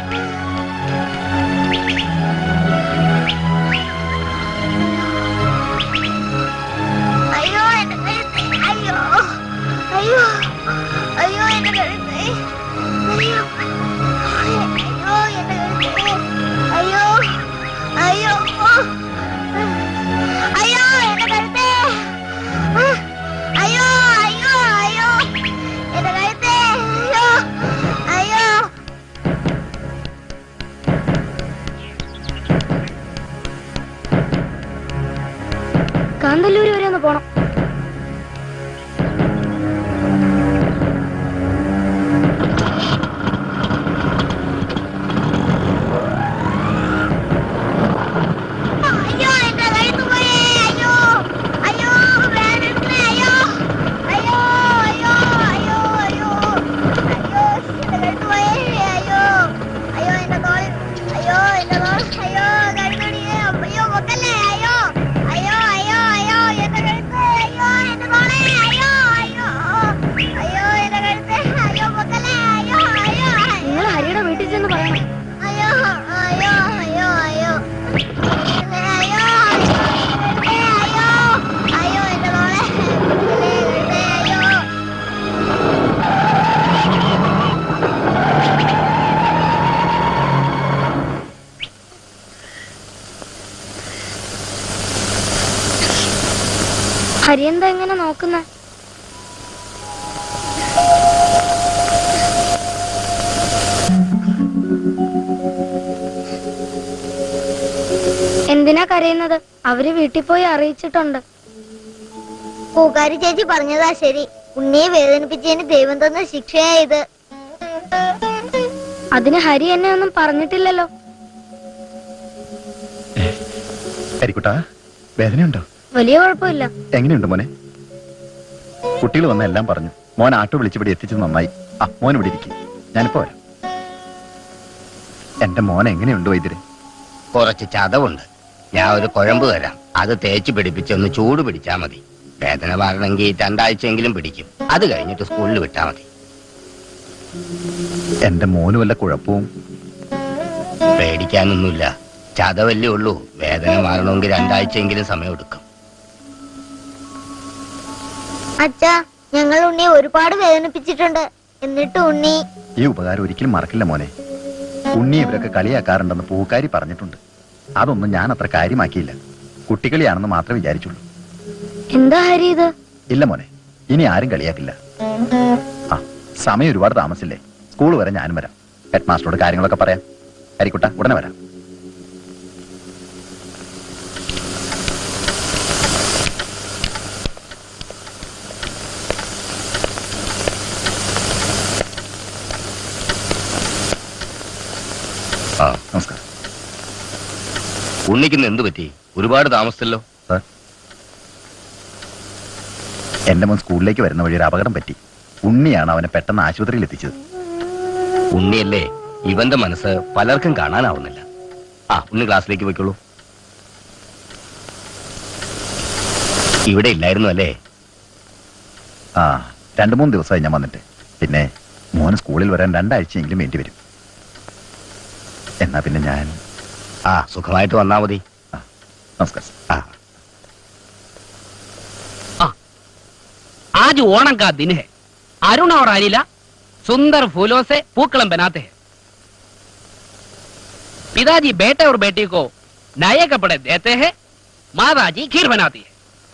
അയ്യോ എന്റെ കഴുത്ത് അയ്യോ അയ്യോ അയ്യോ എന്റെ കഴുത്ത് അയ്യോ അയ്യോ എന്റെ കഴുത്ത് അയ്യോ അയ്യോ അയ്യോ എന്റെ കഴുത്ത് അയ്യോ അയ്യോ അയ്യോ എന്റെ കഴുത്ത് അയ്യോ അയ്യോ കാന്തല്ലൂര് വരെ ഒന്ന് പോണം അയ്യോ എന്റെ കഴുത്ത് പോയേ അയ്യോ അയ്യോ വേദന അയ്യോ അയ്യോ അയ്യോ അയ്യോ അയ്യോ അയ്യോ എന്റെ കഴുത്ത് പോയേ അയ്യോ അയ്യോ എന്റെ തോൾ അയ്യോ എന്റെ തോൾ അയ്യോ കഴുത്തടിയേ അയ്യോ പൊക്കല്ലേ അയ്യോ അയ്യോ അയ്യോ അയ്യോ എന്റെ കഴുത്ത് അയ്യോ എന്റെ തോളെ അയ്യോ അയ്യോ അയ്യോ എന്റെ കഴുത്ത് അയ്യോ പൊക്കല്ലേ അയ്യോ അയ്യോ നിങ്ങൾ ഹരിയുടെ വീട്ടിൽ ചെന്ന് പറയണം അയ്യോ അയ്യോ അയ്യോ അയ്യോ അയ്യോ അയ്യോ അയ്യോ എന്റെ മോളെ അയ്യോ ഹരി എന്താ ഇങ്ങനെ നോക്കുന്നേ എന്തിനാ കരയുന്നത് അവര് വീട്ടിൽ പോയി അറിയിച്ചിട്ടുണ്ട് പൂക്കാരി ചേച്ചി പറഞ്ഞതാ ശരി ഉണ്ണിയെ വേദനിപ്പിച്ചതിന് ദൈവം തന്ന ശിക്ഷയാ ഇത് അതിന് ഹരി എന്നെ ഒന്നും പറഞ്ഞിട്ടില്ലല്ലോ കരിക്കുട്ടാ വേദനയുണ്ടോ വലിയ കുഴപ്പമില്ല എങ്ങനെയുണ്ട് മോനെ കുട്ടികൾ വന്ന എല്ലാം പറഞ്ഞു മോൻ ആട്ടോ വിളിച്ച് ഇവിടെ എത്തിച്ചത് നന്നായി ആ മോൻ ഇവിടെ ഇരിക്കും ഞാനിപ്പോ വരാം എന്റെ മോൻ എങ്ങനെയുണ്ട് വൈദ്യരെ കുറച്ച് ചതവുണ്ട് ഞാൻ ഒരു കുഴമ്പ് തരാം അത് തേച്ച് പിടിപ്പിച്ച് ഒന്ന് ചൂട് പിടിച്ചാ മതി വേദന മാറണമെങ്കിൽ രണ്ടാഴ്ചയെങ്കിലും പിടിക്കും അത് കഴിഞ്ഞിട്ട് സ്കൂളിൽ വിട്ടാ മതി എന്റെ മോന് വല്ല കുഴപ്പവും പേടിക്കാനൊന്നുമില്ല ചതവല്ലേ ഉള്ളൂ വേദന മാറണമെങ്കിൽ രണ്ടാഴ്ചയെങ്കിലും സമയമെടുക്കും അച്ഛാ ഞങ്ങൾ ഉണ്ണിയെ ഒരുപാട് വേദനിപ്പിച്ചിട്ടുണ്ട് എന്നിട്ട് ഉണ്ണി ഈ ഉപകാരം ഒരിക്കലും മറക്കില്ല മോനെ ഉണ്ണി ഇവരൊക്കെ കളിയാക്കാറുണ്ടെന്ന് പൂക്കാരി പറഞ്ഞിട്ടുണ്ട് അതൊന്നും ഞാൻ അത്ര കാര്യമാക്കിയില്ല കുട്ടികളിയാണെന്ന് മാത്രമേ വിചാരിച്ചുള്ളൂ എന്താ ഹരി ഇത് ഇല്ല മോനെ ഇനി ആരും കളിയാക്കില്ല ആ സമയം ഒരുപാട് താമസില്ലേ സ്കൂൾ വരെ ഞാനും വരാം ഹെഡ് മാസ്റ്ററോട് കാര്യങ്ങളൊക്കെ പറയാം കരിക്കുട്ട ഉടനെ വരാം ആ നമസ്കാരം ഉണ്ണിക്കിന്ന് എന്ത് പറ്റി ഒരുപാട് താമസിച്ചല്ലോ സാർ എന്റെ മോൻ സ്കൂളിലേക്ക് വരുന്ന വഴി ഒരു അപകടം പറ്റി ഉണ്ണിയാണ് അവനെ പെട്ടെന്ന് ആശുപത്രിയിൽ എത്തിച്ചത് ഉണ്ണിയല്ലേ ഇവന്റെ മനസ്സ് പലർക്കും കാണാനാവുന്നില്ല ആ ഉണ്ണി ക്ലാസ്സിലേക്ക് പോയിക്കോളൂ ഇവിടെ ഇല്ലായിരുന്നു അല്ലേ ആ രണ്ടു മൂന്ന് ദിവസമായി ഞാൻ വന്നിട്ട് പിന്നെ മോന് സ്കൂളിൽ വരാൻ രണ്ടാഴ്ചയെങ്കിലും വേണ്ടി വരും എന്നാ പിന്നെ ഞാൻ ആ സുഖമായിട്ട് വന്നാ മതി നമസ്കാരം ആ आज ओणम का दिन है अरुण और अनिला सुंदर फूलों से पूकलम बनाते हैं पिताजी बेटे और बेटी को नए कपड़े देते हैं माता जी खीर बनाती है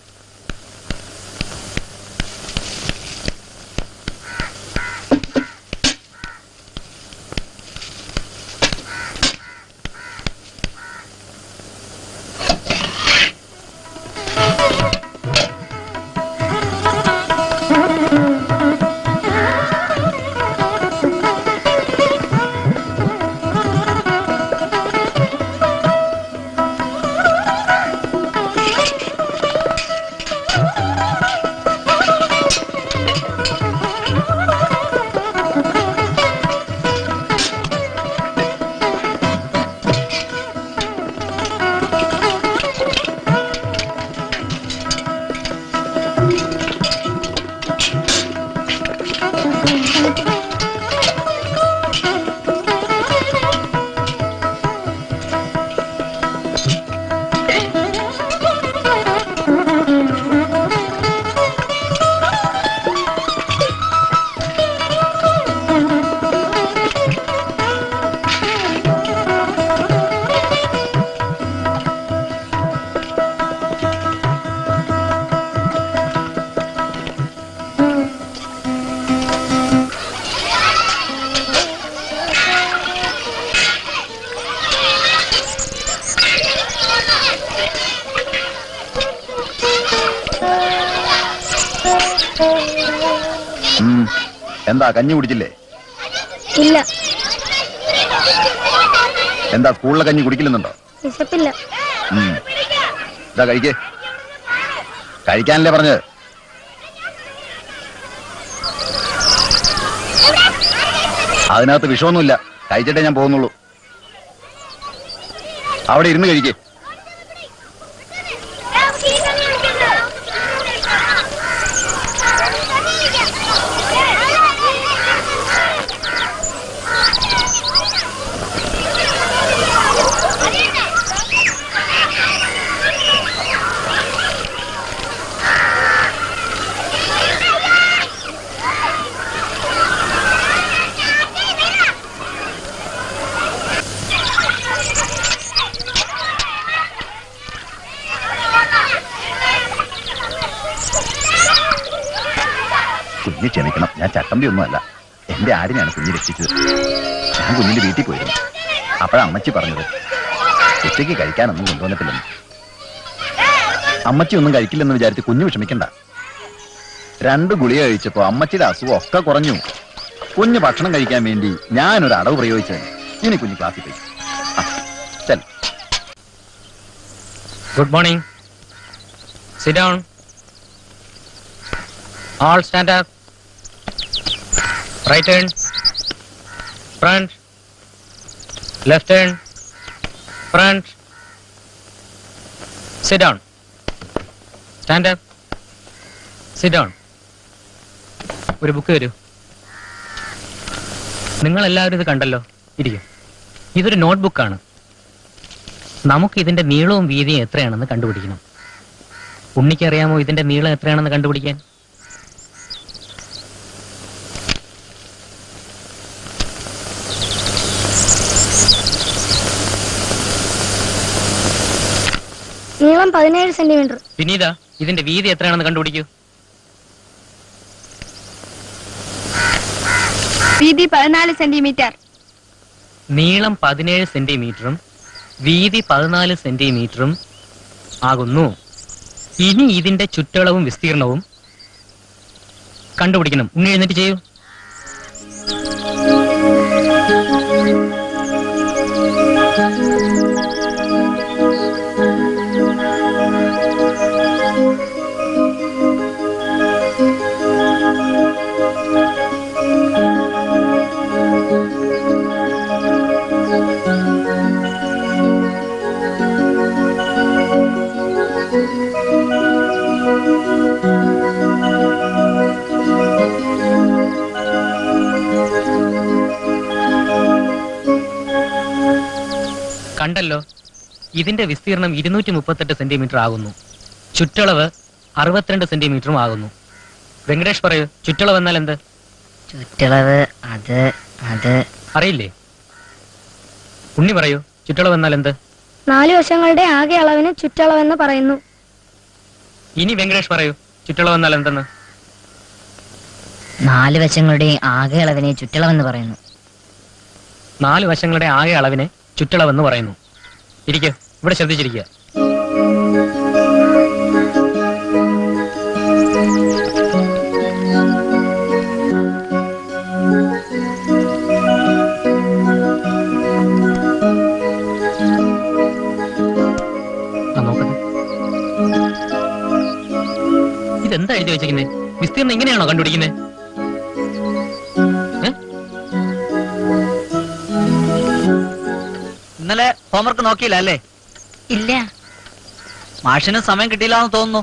ഉം. എന്താ കഞ്ഞി കുടിച്ചില്ലേ ഇല്ല എന്താ സ്കൂളിലെ കഞ്ഞി കുടിക്കില്ലെന്നുണ്ടോ വിശപ്പില്ല ഉം. ഇതാ കഴിക്കേ കഴിക്കാനല്ലേ പറഞ്ഞത് അതിനകത്ത് വിഷമൊന്നുമില്ല കഴിച്ചിട്ടേ ഞാൻ പോകുന്നുള്ളൂ അവിടെ ഇരുന്ന് കഴിക്കേ കുഞ്ഞ് ക്ഷമിക്കണം ഞാൻ ചട്ടമ്പി ഒന്നുമല്ല എന്റെ ആടിനെയാണ് കുഞ്ഞ് രക്ഷിച്ചത് ഞാൻ കുഞ്ഞിന്റെ വീട്ടിൽ പോയിരുന്നു അപ്പോഴാ അമ്മച്ചി പറഞ്ഞത് ഉച്ചയ്ക്ക് കഴിക്കാനൊന്നും കൊണ്ടുവന്നിട്ടില്ലെന്ന് അമ്മച്ചി ഒന്നും കഴിക്കില്ലെന്ന് വിചാരിച്ച് കുഞ്ഞു വിഷമിക്കണ്ട രണ്ട് ഗുളിക കഴിച്ചപ്പോ അമ്മച്ചിയുടെ അസുഖം ഒക്കെ കുറഞ്ഞു കുഞ്ഞ് ഭക്ഷണം കഴിക്കാൻ വേണ്ടി ഞാനൊരു അടവ് പ്രയോഗിച്ചത് ഇനി കുഞ്ഞ് ക്ലാസ്സിൽ പോയി ആ, ചെൽ Good morning. Sit down. All stand up. Right hand. Front. Left hand. Front. Sit down. Stand up. Sit down. ഒരു ബുക്ക് തരൂ നിങ്ങൾ എല്ലാവരും ഇത് കണ്ടല്ലോ ഇരിക്കും ഇതൊരു നോട്ട്ബുക്കാണ് നമുക്ക് ഇതിന്റെ നീളവും വീതിയും എത്രയാണെന്ന് കണ്ടുപിടിക്കണം ഉണ്ണിക്ക് അറിയാമോ ഇതിന്റെ നീളം എത്രയാണെന്ന് കണ്ടുപിടിക്കാൻ നീളം പതിനേഴ് സെന്റിമീറ്റർ വിനീത ഇതിന്റെ വീതി എത്രയാണെന്ന് കണ്ടുപിടിക്കൂ വീതി പതിനാല് സെന്റിമീറ്റർ നീളം പതിനേഴ് സെന്റിമീറ്ററും വീതി പതിനാല് സെന്റിമീറ്ററും ആകുന്നു ഇനി ഇതിന്റെ ചുറ്റളവും വിസ്തീർണവും കണ്ടുപിടിക്കണം ഉണ്ണി എഴുന്നേറ്റ് ചെയ്യൂ കണ്ടല്ലോ ഇതിന്റെ വിസ്തീർണം ഇരുന്നൂറ്റി മുപ്പത്തെട്ട് സെന്റിമീറ്റർ ആകുന്നു ചുറ്റളവ് അറുപത്തിരണ്ട് സെന്റിമീറ്ററും ആകുന്നു വെങ്കടേഷ് പറയൂ ചുറ്റളവ് എന്നാൽ എന്ത് ചുറ്റളവ് അത് അത് അറിയില്ലേ ഉണ്ണി പറയൂ ചുറ്റളവ് എന്നാൽ എന്ത് നാല് വശങ്ങളുടെ ആകെ അളവിന് ചുറ്റളവെന്ന് പറയുന്നു ഇനി വെങ്കടേഷ് പറയൂ ചുറ്റളവ് എന്നാൽ എന്തെന്ന് നാല് വശങ്ങളുടെയും ആകെ അളവിനെ ചുറ്റളവെന്ന് പറയുന്നു നാല് വശങ്ങളുടെ ആകെ അളവിനെ ചുറ്റളവെന്ന് പറയുന്നു ഇരിക്കുക ഇവിടെ ശ്രദ്ധിച്ചിരിക്കുക ആ, നോക്കട്ടെ ഇതെന്താ എഴുതി വെച്ചിരിക്കുന്നേ വിസ്തീർണം ഇങ്ങനെയാണോ കണ്ടുപിടിക്കുന്നത് ഇന്നലെ ഹോംവർക്ക് നോക്കിയില്ല അല്ലേ ഇല്ല മാഷിന് സമയം കിട്ടിയില്ല എന്ന് തോന്നുന്നു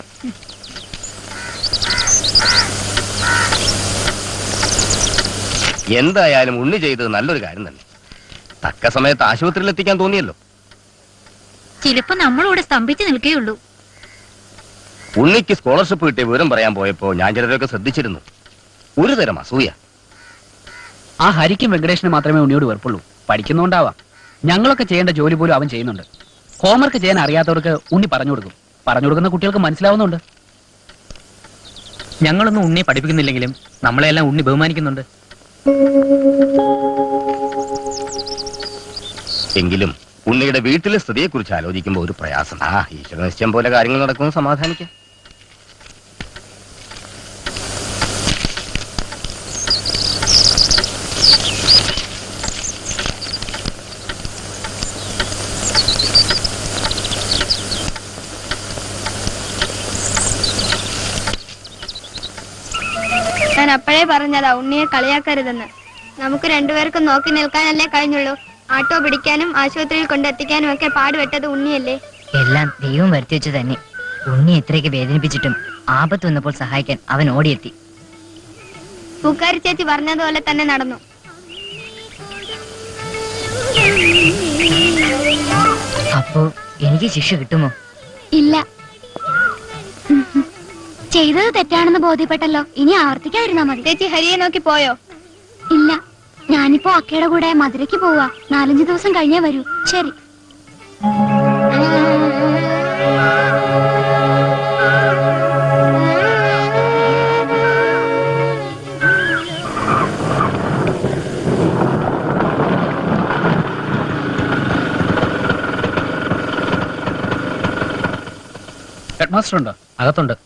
എന്തായാലും ഉണ്ണി ചെയ്തത് നല്ലൊരു കാര്യം തന്നെ തക്ക സമയത്ത് ആശുപത്രിയിൽ എത്തിക്കാൻ തോന്നിയല്ലോ ചിലപ്പോ നമ്മളിവിടെ സ്തംഭിച്ചു നിൽക്കുകയുള്ളൂ ഉണ്ണിക്ക് സ്കോളർഷിപ്പ് കിട്ടിയ വിവരം പറയാൻ പോയപ്പോ ഞാൻ ചിലരൊക്കെ ശ്രദ്ധിച്ചിരുന്നു ഒരു തരം അസൂയ ആ ഹരിക്കും വെങ്കടേഷിന് മാത്രമേ ഉണ്ണിയോട് വെറുപ്പുള്ളൂ പഠിക്കുന്നുണ്ടാവാം ഞങ്ങളൊക്കെ ചെയ്യേണ്ട ജോലി പോലും അവൻ ചെയ്യുന്നുണ്ട് ഹോംവർക്ക് ചെയ്യാൻ അറിയാത്തവർക്ക് ഉണ്ണി പറഞ്ഞു കൊടുക്കും പറഞ്ഞു കൊടുക്കുന്ന കുട്ടികൾക്ക് മനസ്സിലാവുന്നുണ്ട് ഞങ്ങളൊന്നും ഉണ്ണിയെ പഠിപ്പിക്കുന്നില്ലെങ്കിലും നമ്മളെല്ലാം ഉണ്ണി ബഹുമാനിക്കുന്നുണ്ട് എങ്കിലും ഉണ്ണിയുടെ വീട്ടിലെ സ്ഥിതിയെക്കുറിച്ച് ആലോചിക്കുമ്പോൾ ഒരു പ്രയാസം ആ ഈശ്വര നിശ്ചയം പോലെ കാര്യങ്ങൾ നടക്കുന്നു സമാധാനിക്കാം ഞാൻ അപ്പോഴേ പറഞ്ഞതാ ഉണ്ണിയെ കളിയാക്കരുതെന്ന് നമുക്ക് രണ്ടുപേർക്കും നോക്കി നിൽക്കാനല്ലേ കഴിഞ്ഞുള്ളൂ ആട്ടോ പിടിക്കാനും ആശുപത്രിയിൽ കൊണ്ടെത്തിക്കാനും ഒക്കെ പാടുപെട്ടത് ഉണ്ണിയല്ലേ എല്ലാം ദൈവം വരുത്തി വെച്ചു തന്നെ ഉണ്ണി എത്രയൊക്കെ വേദനിപ്പിച്ചിട്ടും ആപത്ത് വന്നപ്പോൾ സഹായിക്കാൻ അവൻ ഓടിയെത്തി പൂക്കാരി ചേച്ചി പറഞ്ഞതുപോലെ തന്നെ നടന്നു അപ്പോ എനിക്ക് ശിക്ഷ കിട്ടുമോ ഇല്ല ചെയ്തത് തെറ്റാണെന്ന് ബോധ്യപ്പെട്ടല്ലോ ഇനി ആവർത്തിക്കാതിരുന്നാ മതി ചേച്ചി ഹരിയെ നോക്കി പോയോ ഇല്ല ഞാനിപ്പോ അക്കയുടെ കൂടെ മധുരയ്ക്ക് പോവാ നാലഞ്ച് ദിവസം കഴിഞ്ഞേ വരൂ ശരി ഹെഡ് മാസ്റ്റർ ഉണ്ടോ അകത്തുണ്ട്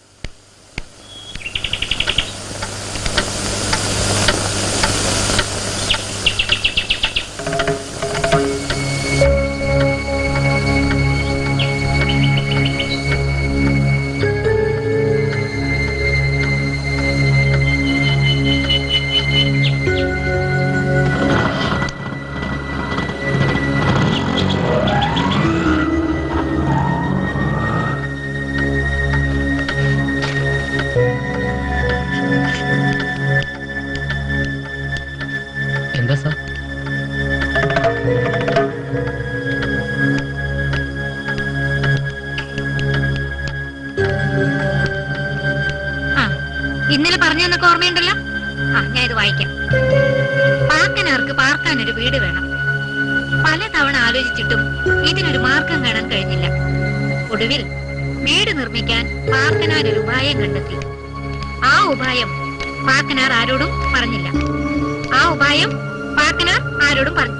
എന്താ സാർ ആ ഇന്നലെ പറഞ്ഞു തന്നൊക്കെ ഓർമ്മയുണ്ടല്ലോ ആ ഞാൻ ഇത് വായിക്കാം പാക്കനാർക്ക് പാർക്കാൻ ഒരു വീട് വേണം പലതവണ ആലോചിച്ചിട്ടും ഇതിനൊരു മാർഗം കാണാൻ കഴിഞ്ഞില്ല ഒടുവിൽ വീട് നിർമ്മിക്കാൻ പാർക്കനാർ ഒരു ഉപായം കണ്ടെത്തി ആ ഉപായം പാക്കനാർ ആരോടും പറഞ്ഞില്ല ആ ഉപായം പാക്കനാർ ആരോടും പറഞ്ഞു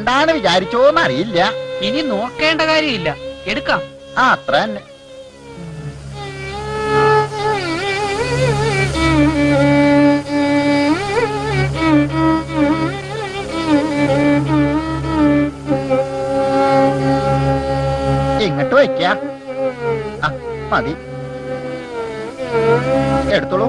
എന്താണ് വിചാരിച്ചോന്ന് അറിയില്ല ഇനി നോക്കേണ്ട കാര്യമില്ല എടുക്കാം ആ അത്ര തന്നെ ഇങ്ങോട്ട് വയ്ക്ക ആ മതി എടുത്തോളൂ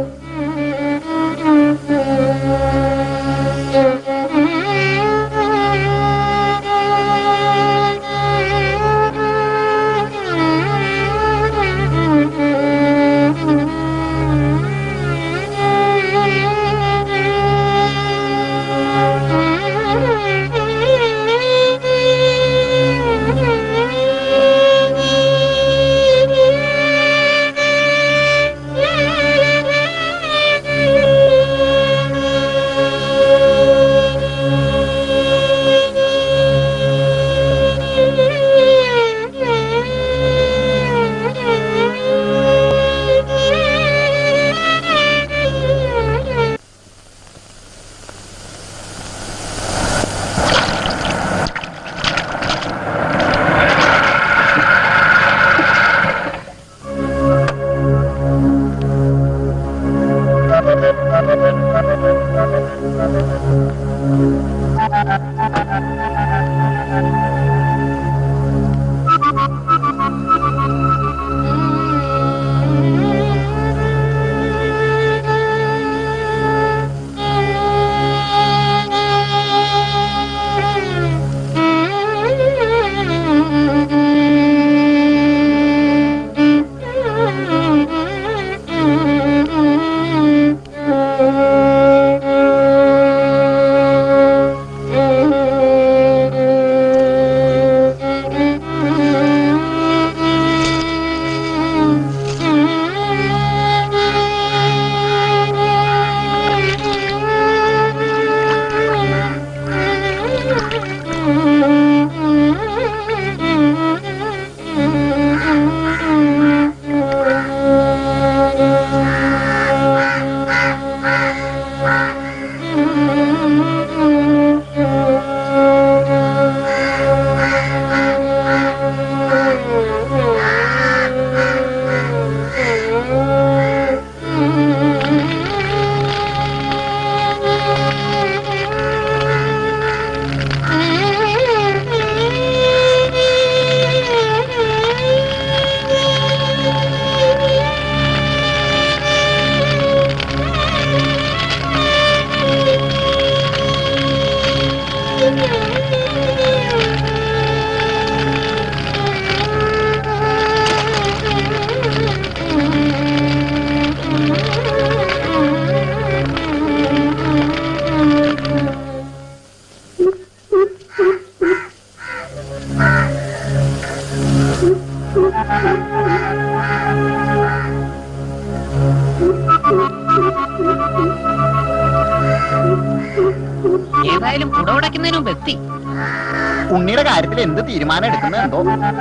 ഏതായാലും കുടവടക്കുന്നതിന് മുമ്പ് എത്തി ഉണ്ണിയുടെ കാര്യത്തിൽ എന്ത് തീരുമാനം എടുക്കുന്നുണ്ടോ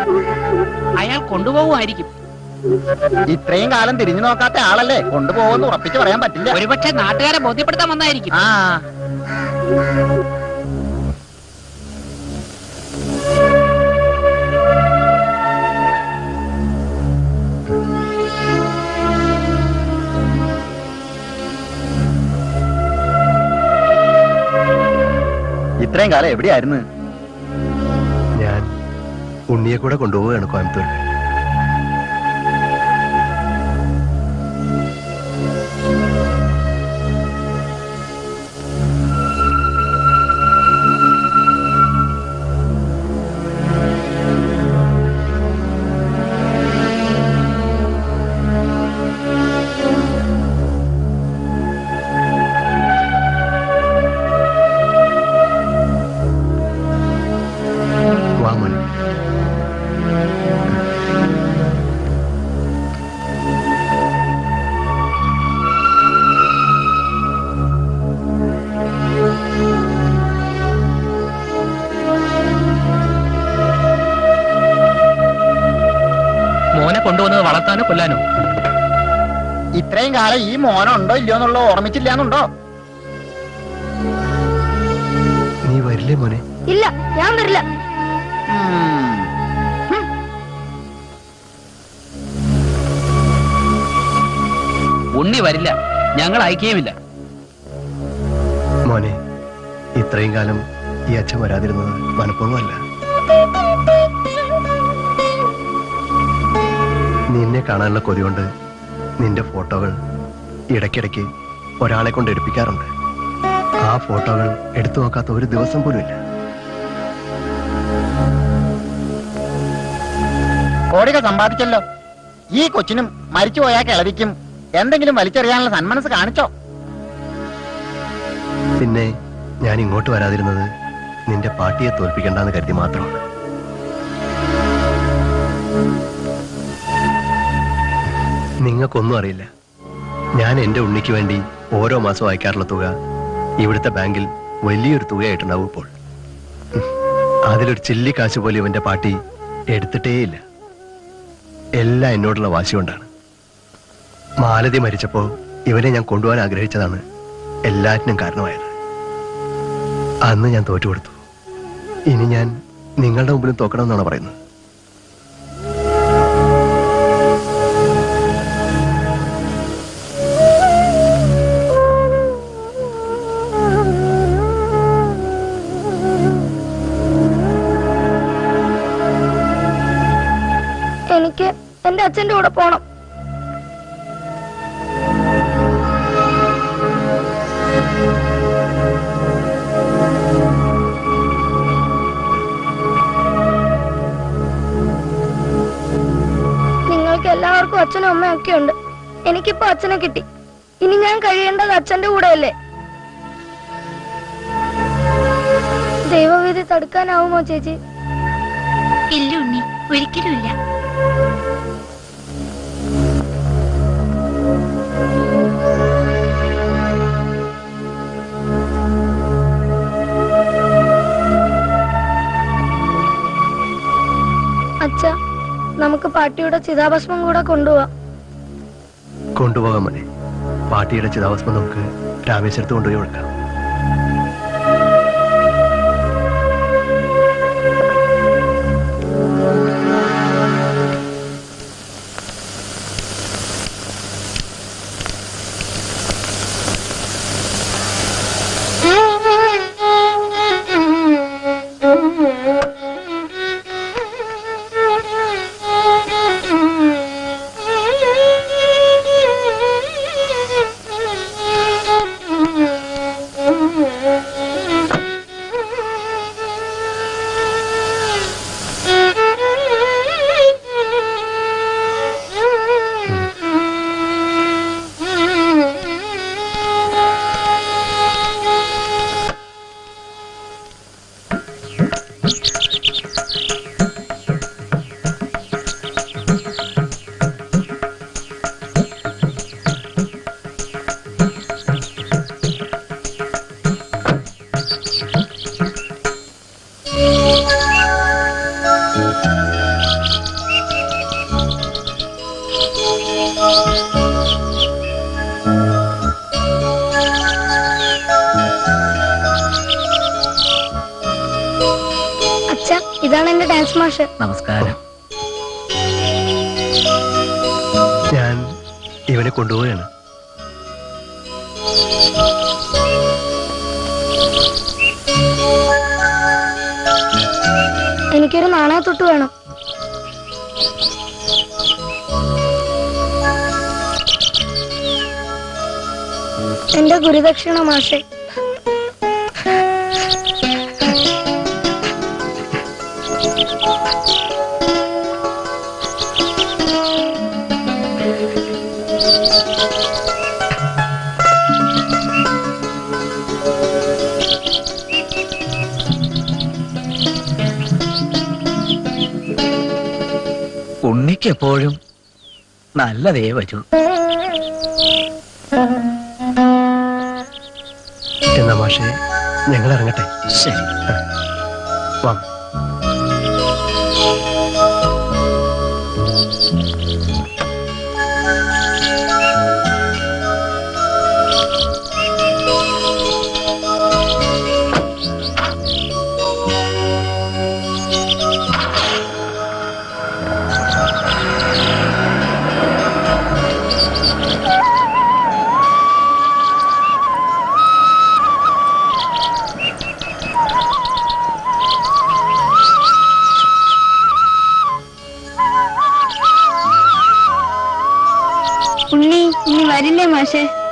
അയാൾ കൊണ്ടുപോകുമായിരിക്കും ഇത്രയും കാലം തിരിഞ്ഞു നോക്കാത്ത ആളല്ലേ കൊണ്ടുപോകുമെന്ന് ഉറപ്പിച്ച് പറയാൻ പറ്റില്ല ഒരുപക്ഷെ നാട്ടുകാരെ ബോധ്യപ്പെടുത്താൻ വന്നായിരിക്കും ആ ഇത്രയും കാലം എവിടെയായിരുന്നു ഞാൻ ഉണ്ണിയെ കൂടെ കൊണ്ടുപോവുകയാണ് കോയമ്പത്തൂർ വാ മോനെ മോനെ കൊണ്ടുവന്നത് വളർത്താനോ കൊല്ലാനോ ഇത്രയും കാലം ഈ മോനുണ്ടോ ഇല്ലയോ എന്നുള്ള ഓർമ്മിച്ചില്ല എന്നുണ്ടോ നീ വരില്ലേ മോനെ ഇല്ല ഞാൻ വരില്ല ഉണ്ണി വരില്ല ഞങ്ങൾ അയക്കുകയുമില്ല മോനെ ഇത്രയും കാലം ഈ അച്ഛൻ വരാതിരുന്നത് മനഃപൂർവ്വമല്ല നിന്നെ കാണാനുള്ള കൊതി കൊണ്ട് നിന്റെ ഫോട്ടോകൾ ഇടയ്ക്കിടയ്ക്ക് ഒരാളെ കൊണ്ട് എടുപ്പിക്കാറുണ്ട് ആ ഫോട്ടോകൾ എടുത്തു നോക്കാത്ത ഒരു ദിവസം പോലും ഇല്ല കോടികൾ സമ്പാദിച്ചല്ലോ ഈ കൊച്ചിനും മരിച്ചുപോയ കിളവിക്കും എന്തെങ്കിലും വലിച്ചെറിയാനുള്ള സന്മനസ് കാണിച്ചോ പിന്നെ ഞാൻ ഇങ്ങോട്ട് വരാതിരുന്നത് നിന്റെ പാട്ടിയെ തോൽപ്പിക്കണ്ടെന്ന് കരുതി മാത്രമാണ് നിങ്ങൾക്കൊന്നും അറിയില്ല ഞാൻ എന്റെ ഉണ്ണിക്ക് വേണ്ടി ഓരോ മാസം അയക്കാറുള്ള തുക ഇവിടുത്തെ ബാങ്കിൽ വലിയൊരു തുകയായിട്ടുണ്ടാവും ഇപ്പോൾ ഉം. അതിലൊരു ചില്ലി കാശ് പോലും ഇവന്റെ പാട്ടി എടുത്തിട്ടേയില്ല എല്ലാം എന്നോടുള്ള വാശി കൊണ്ടാണ് മാലതി മരിച്ചപ്പോ ഇവനെ ഞാൻ കൊണ്ടുപോകാൻ ആഗ്രഹിച്ചതാണ് എല്ലാറ്റിനും കാരണമായത് അന്ന് ഞാൻ തോറ്റു കൊടുത്തു ഇനി ഞാൻ നിങ്ങളുടെ മുമ്പിലും തോക്കണമെന്നാണ് പറയുന്നത് എനിക്ക് എന്റെ അച്ഛന്റെ കൂടെ പോണം നിങ്ങൾക്ക് എല്ലാവർക്കും അച്ഛനും അമ്മയും ഒക്കെ ഉണ്ട് എനിക്കിപ്പോ അച്ഛനെ കിട്ടി ഇനി ഞാൻ കഴിയേണ്ടത് അച്ഛന്റെ കൂടെയല്ലേ ദൈവവിധി തടുക്കാനാവുമോ ചേച്ചി ഇല്ല ഉണ്ണി ഒരിക്കലും ഇല്ല അച്ഛ നമുക്ക് പാട്ടിയുടെ ചിതാഭസ്മം കൂടെ കൊണ്ടുപോവാം കൊണ്ടുപോകാൻ മതി പാട്ടിയുടെ ചിതാഭസ്മം നമുക്ക് രാമേശ്വരത്ത് കൊണ്ടുപോയി കൊടുക്കാം അച്ഛ ഇതാണ് എന്റെ ഡാൻസ് മാഷ് നമസ്കാരം ഞാൻ ഇവനെ കൊണ്ടുപോവുകയാണ് എനിക്കൊരു നാണയത്തൊട്ട് വേണം എന്റെ ഗുരുദക്ഷിണ മാഷെ ഉണ്ണിക്ക് എപ്പോഴും നല്ലതേ വരൂ എന്നാ മാഷെ ഞങ്ങൾ ഇറങ്ങട്ടെ ശരി വാ ഇനി വരില്ലേ മാഷേ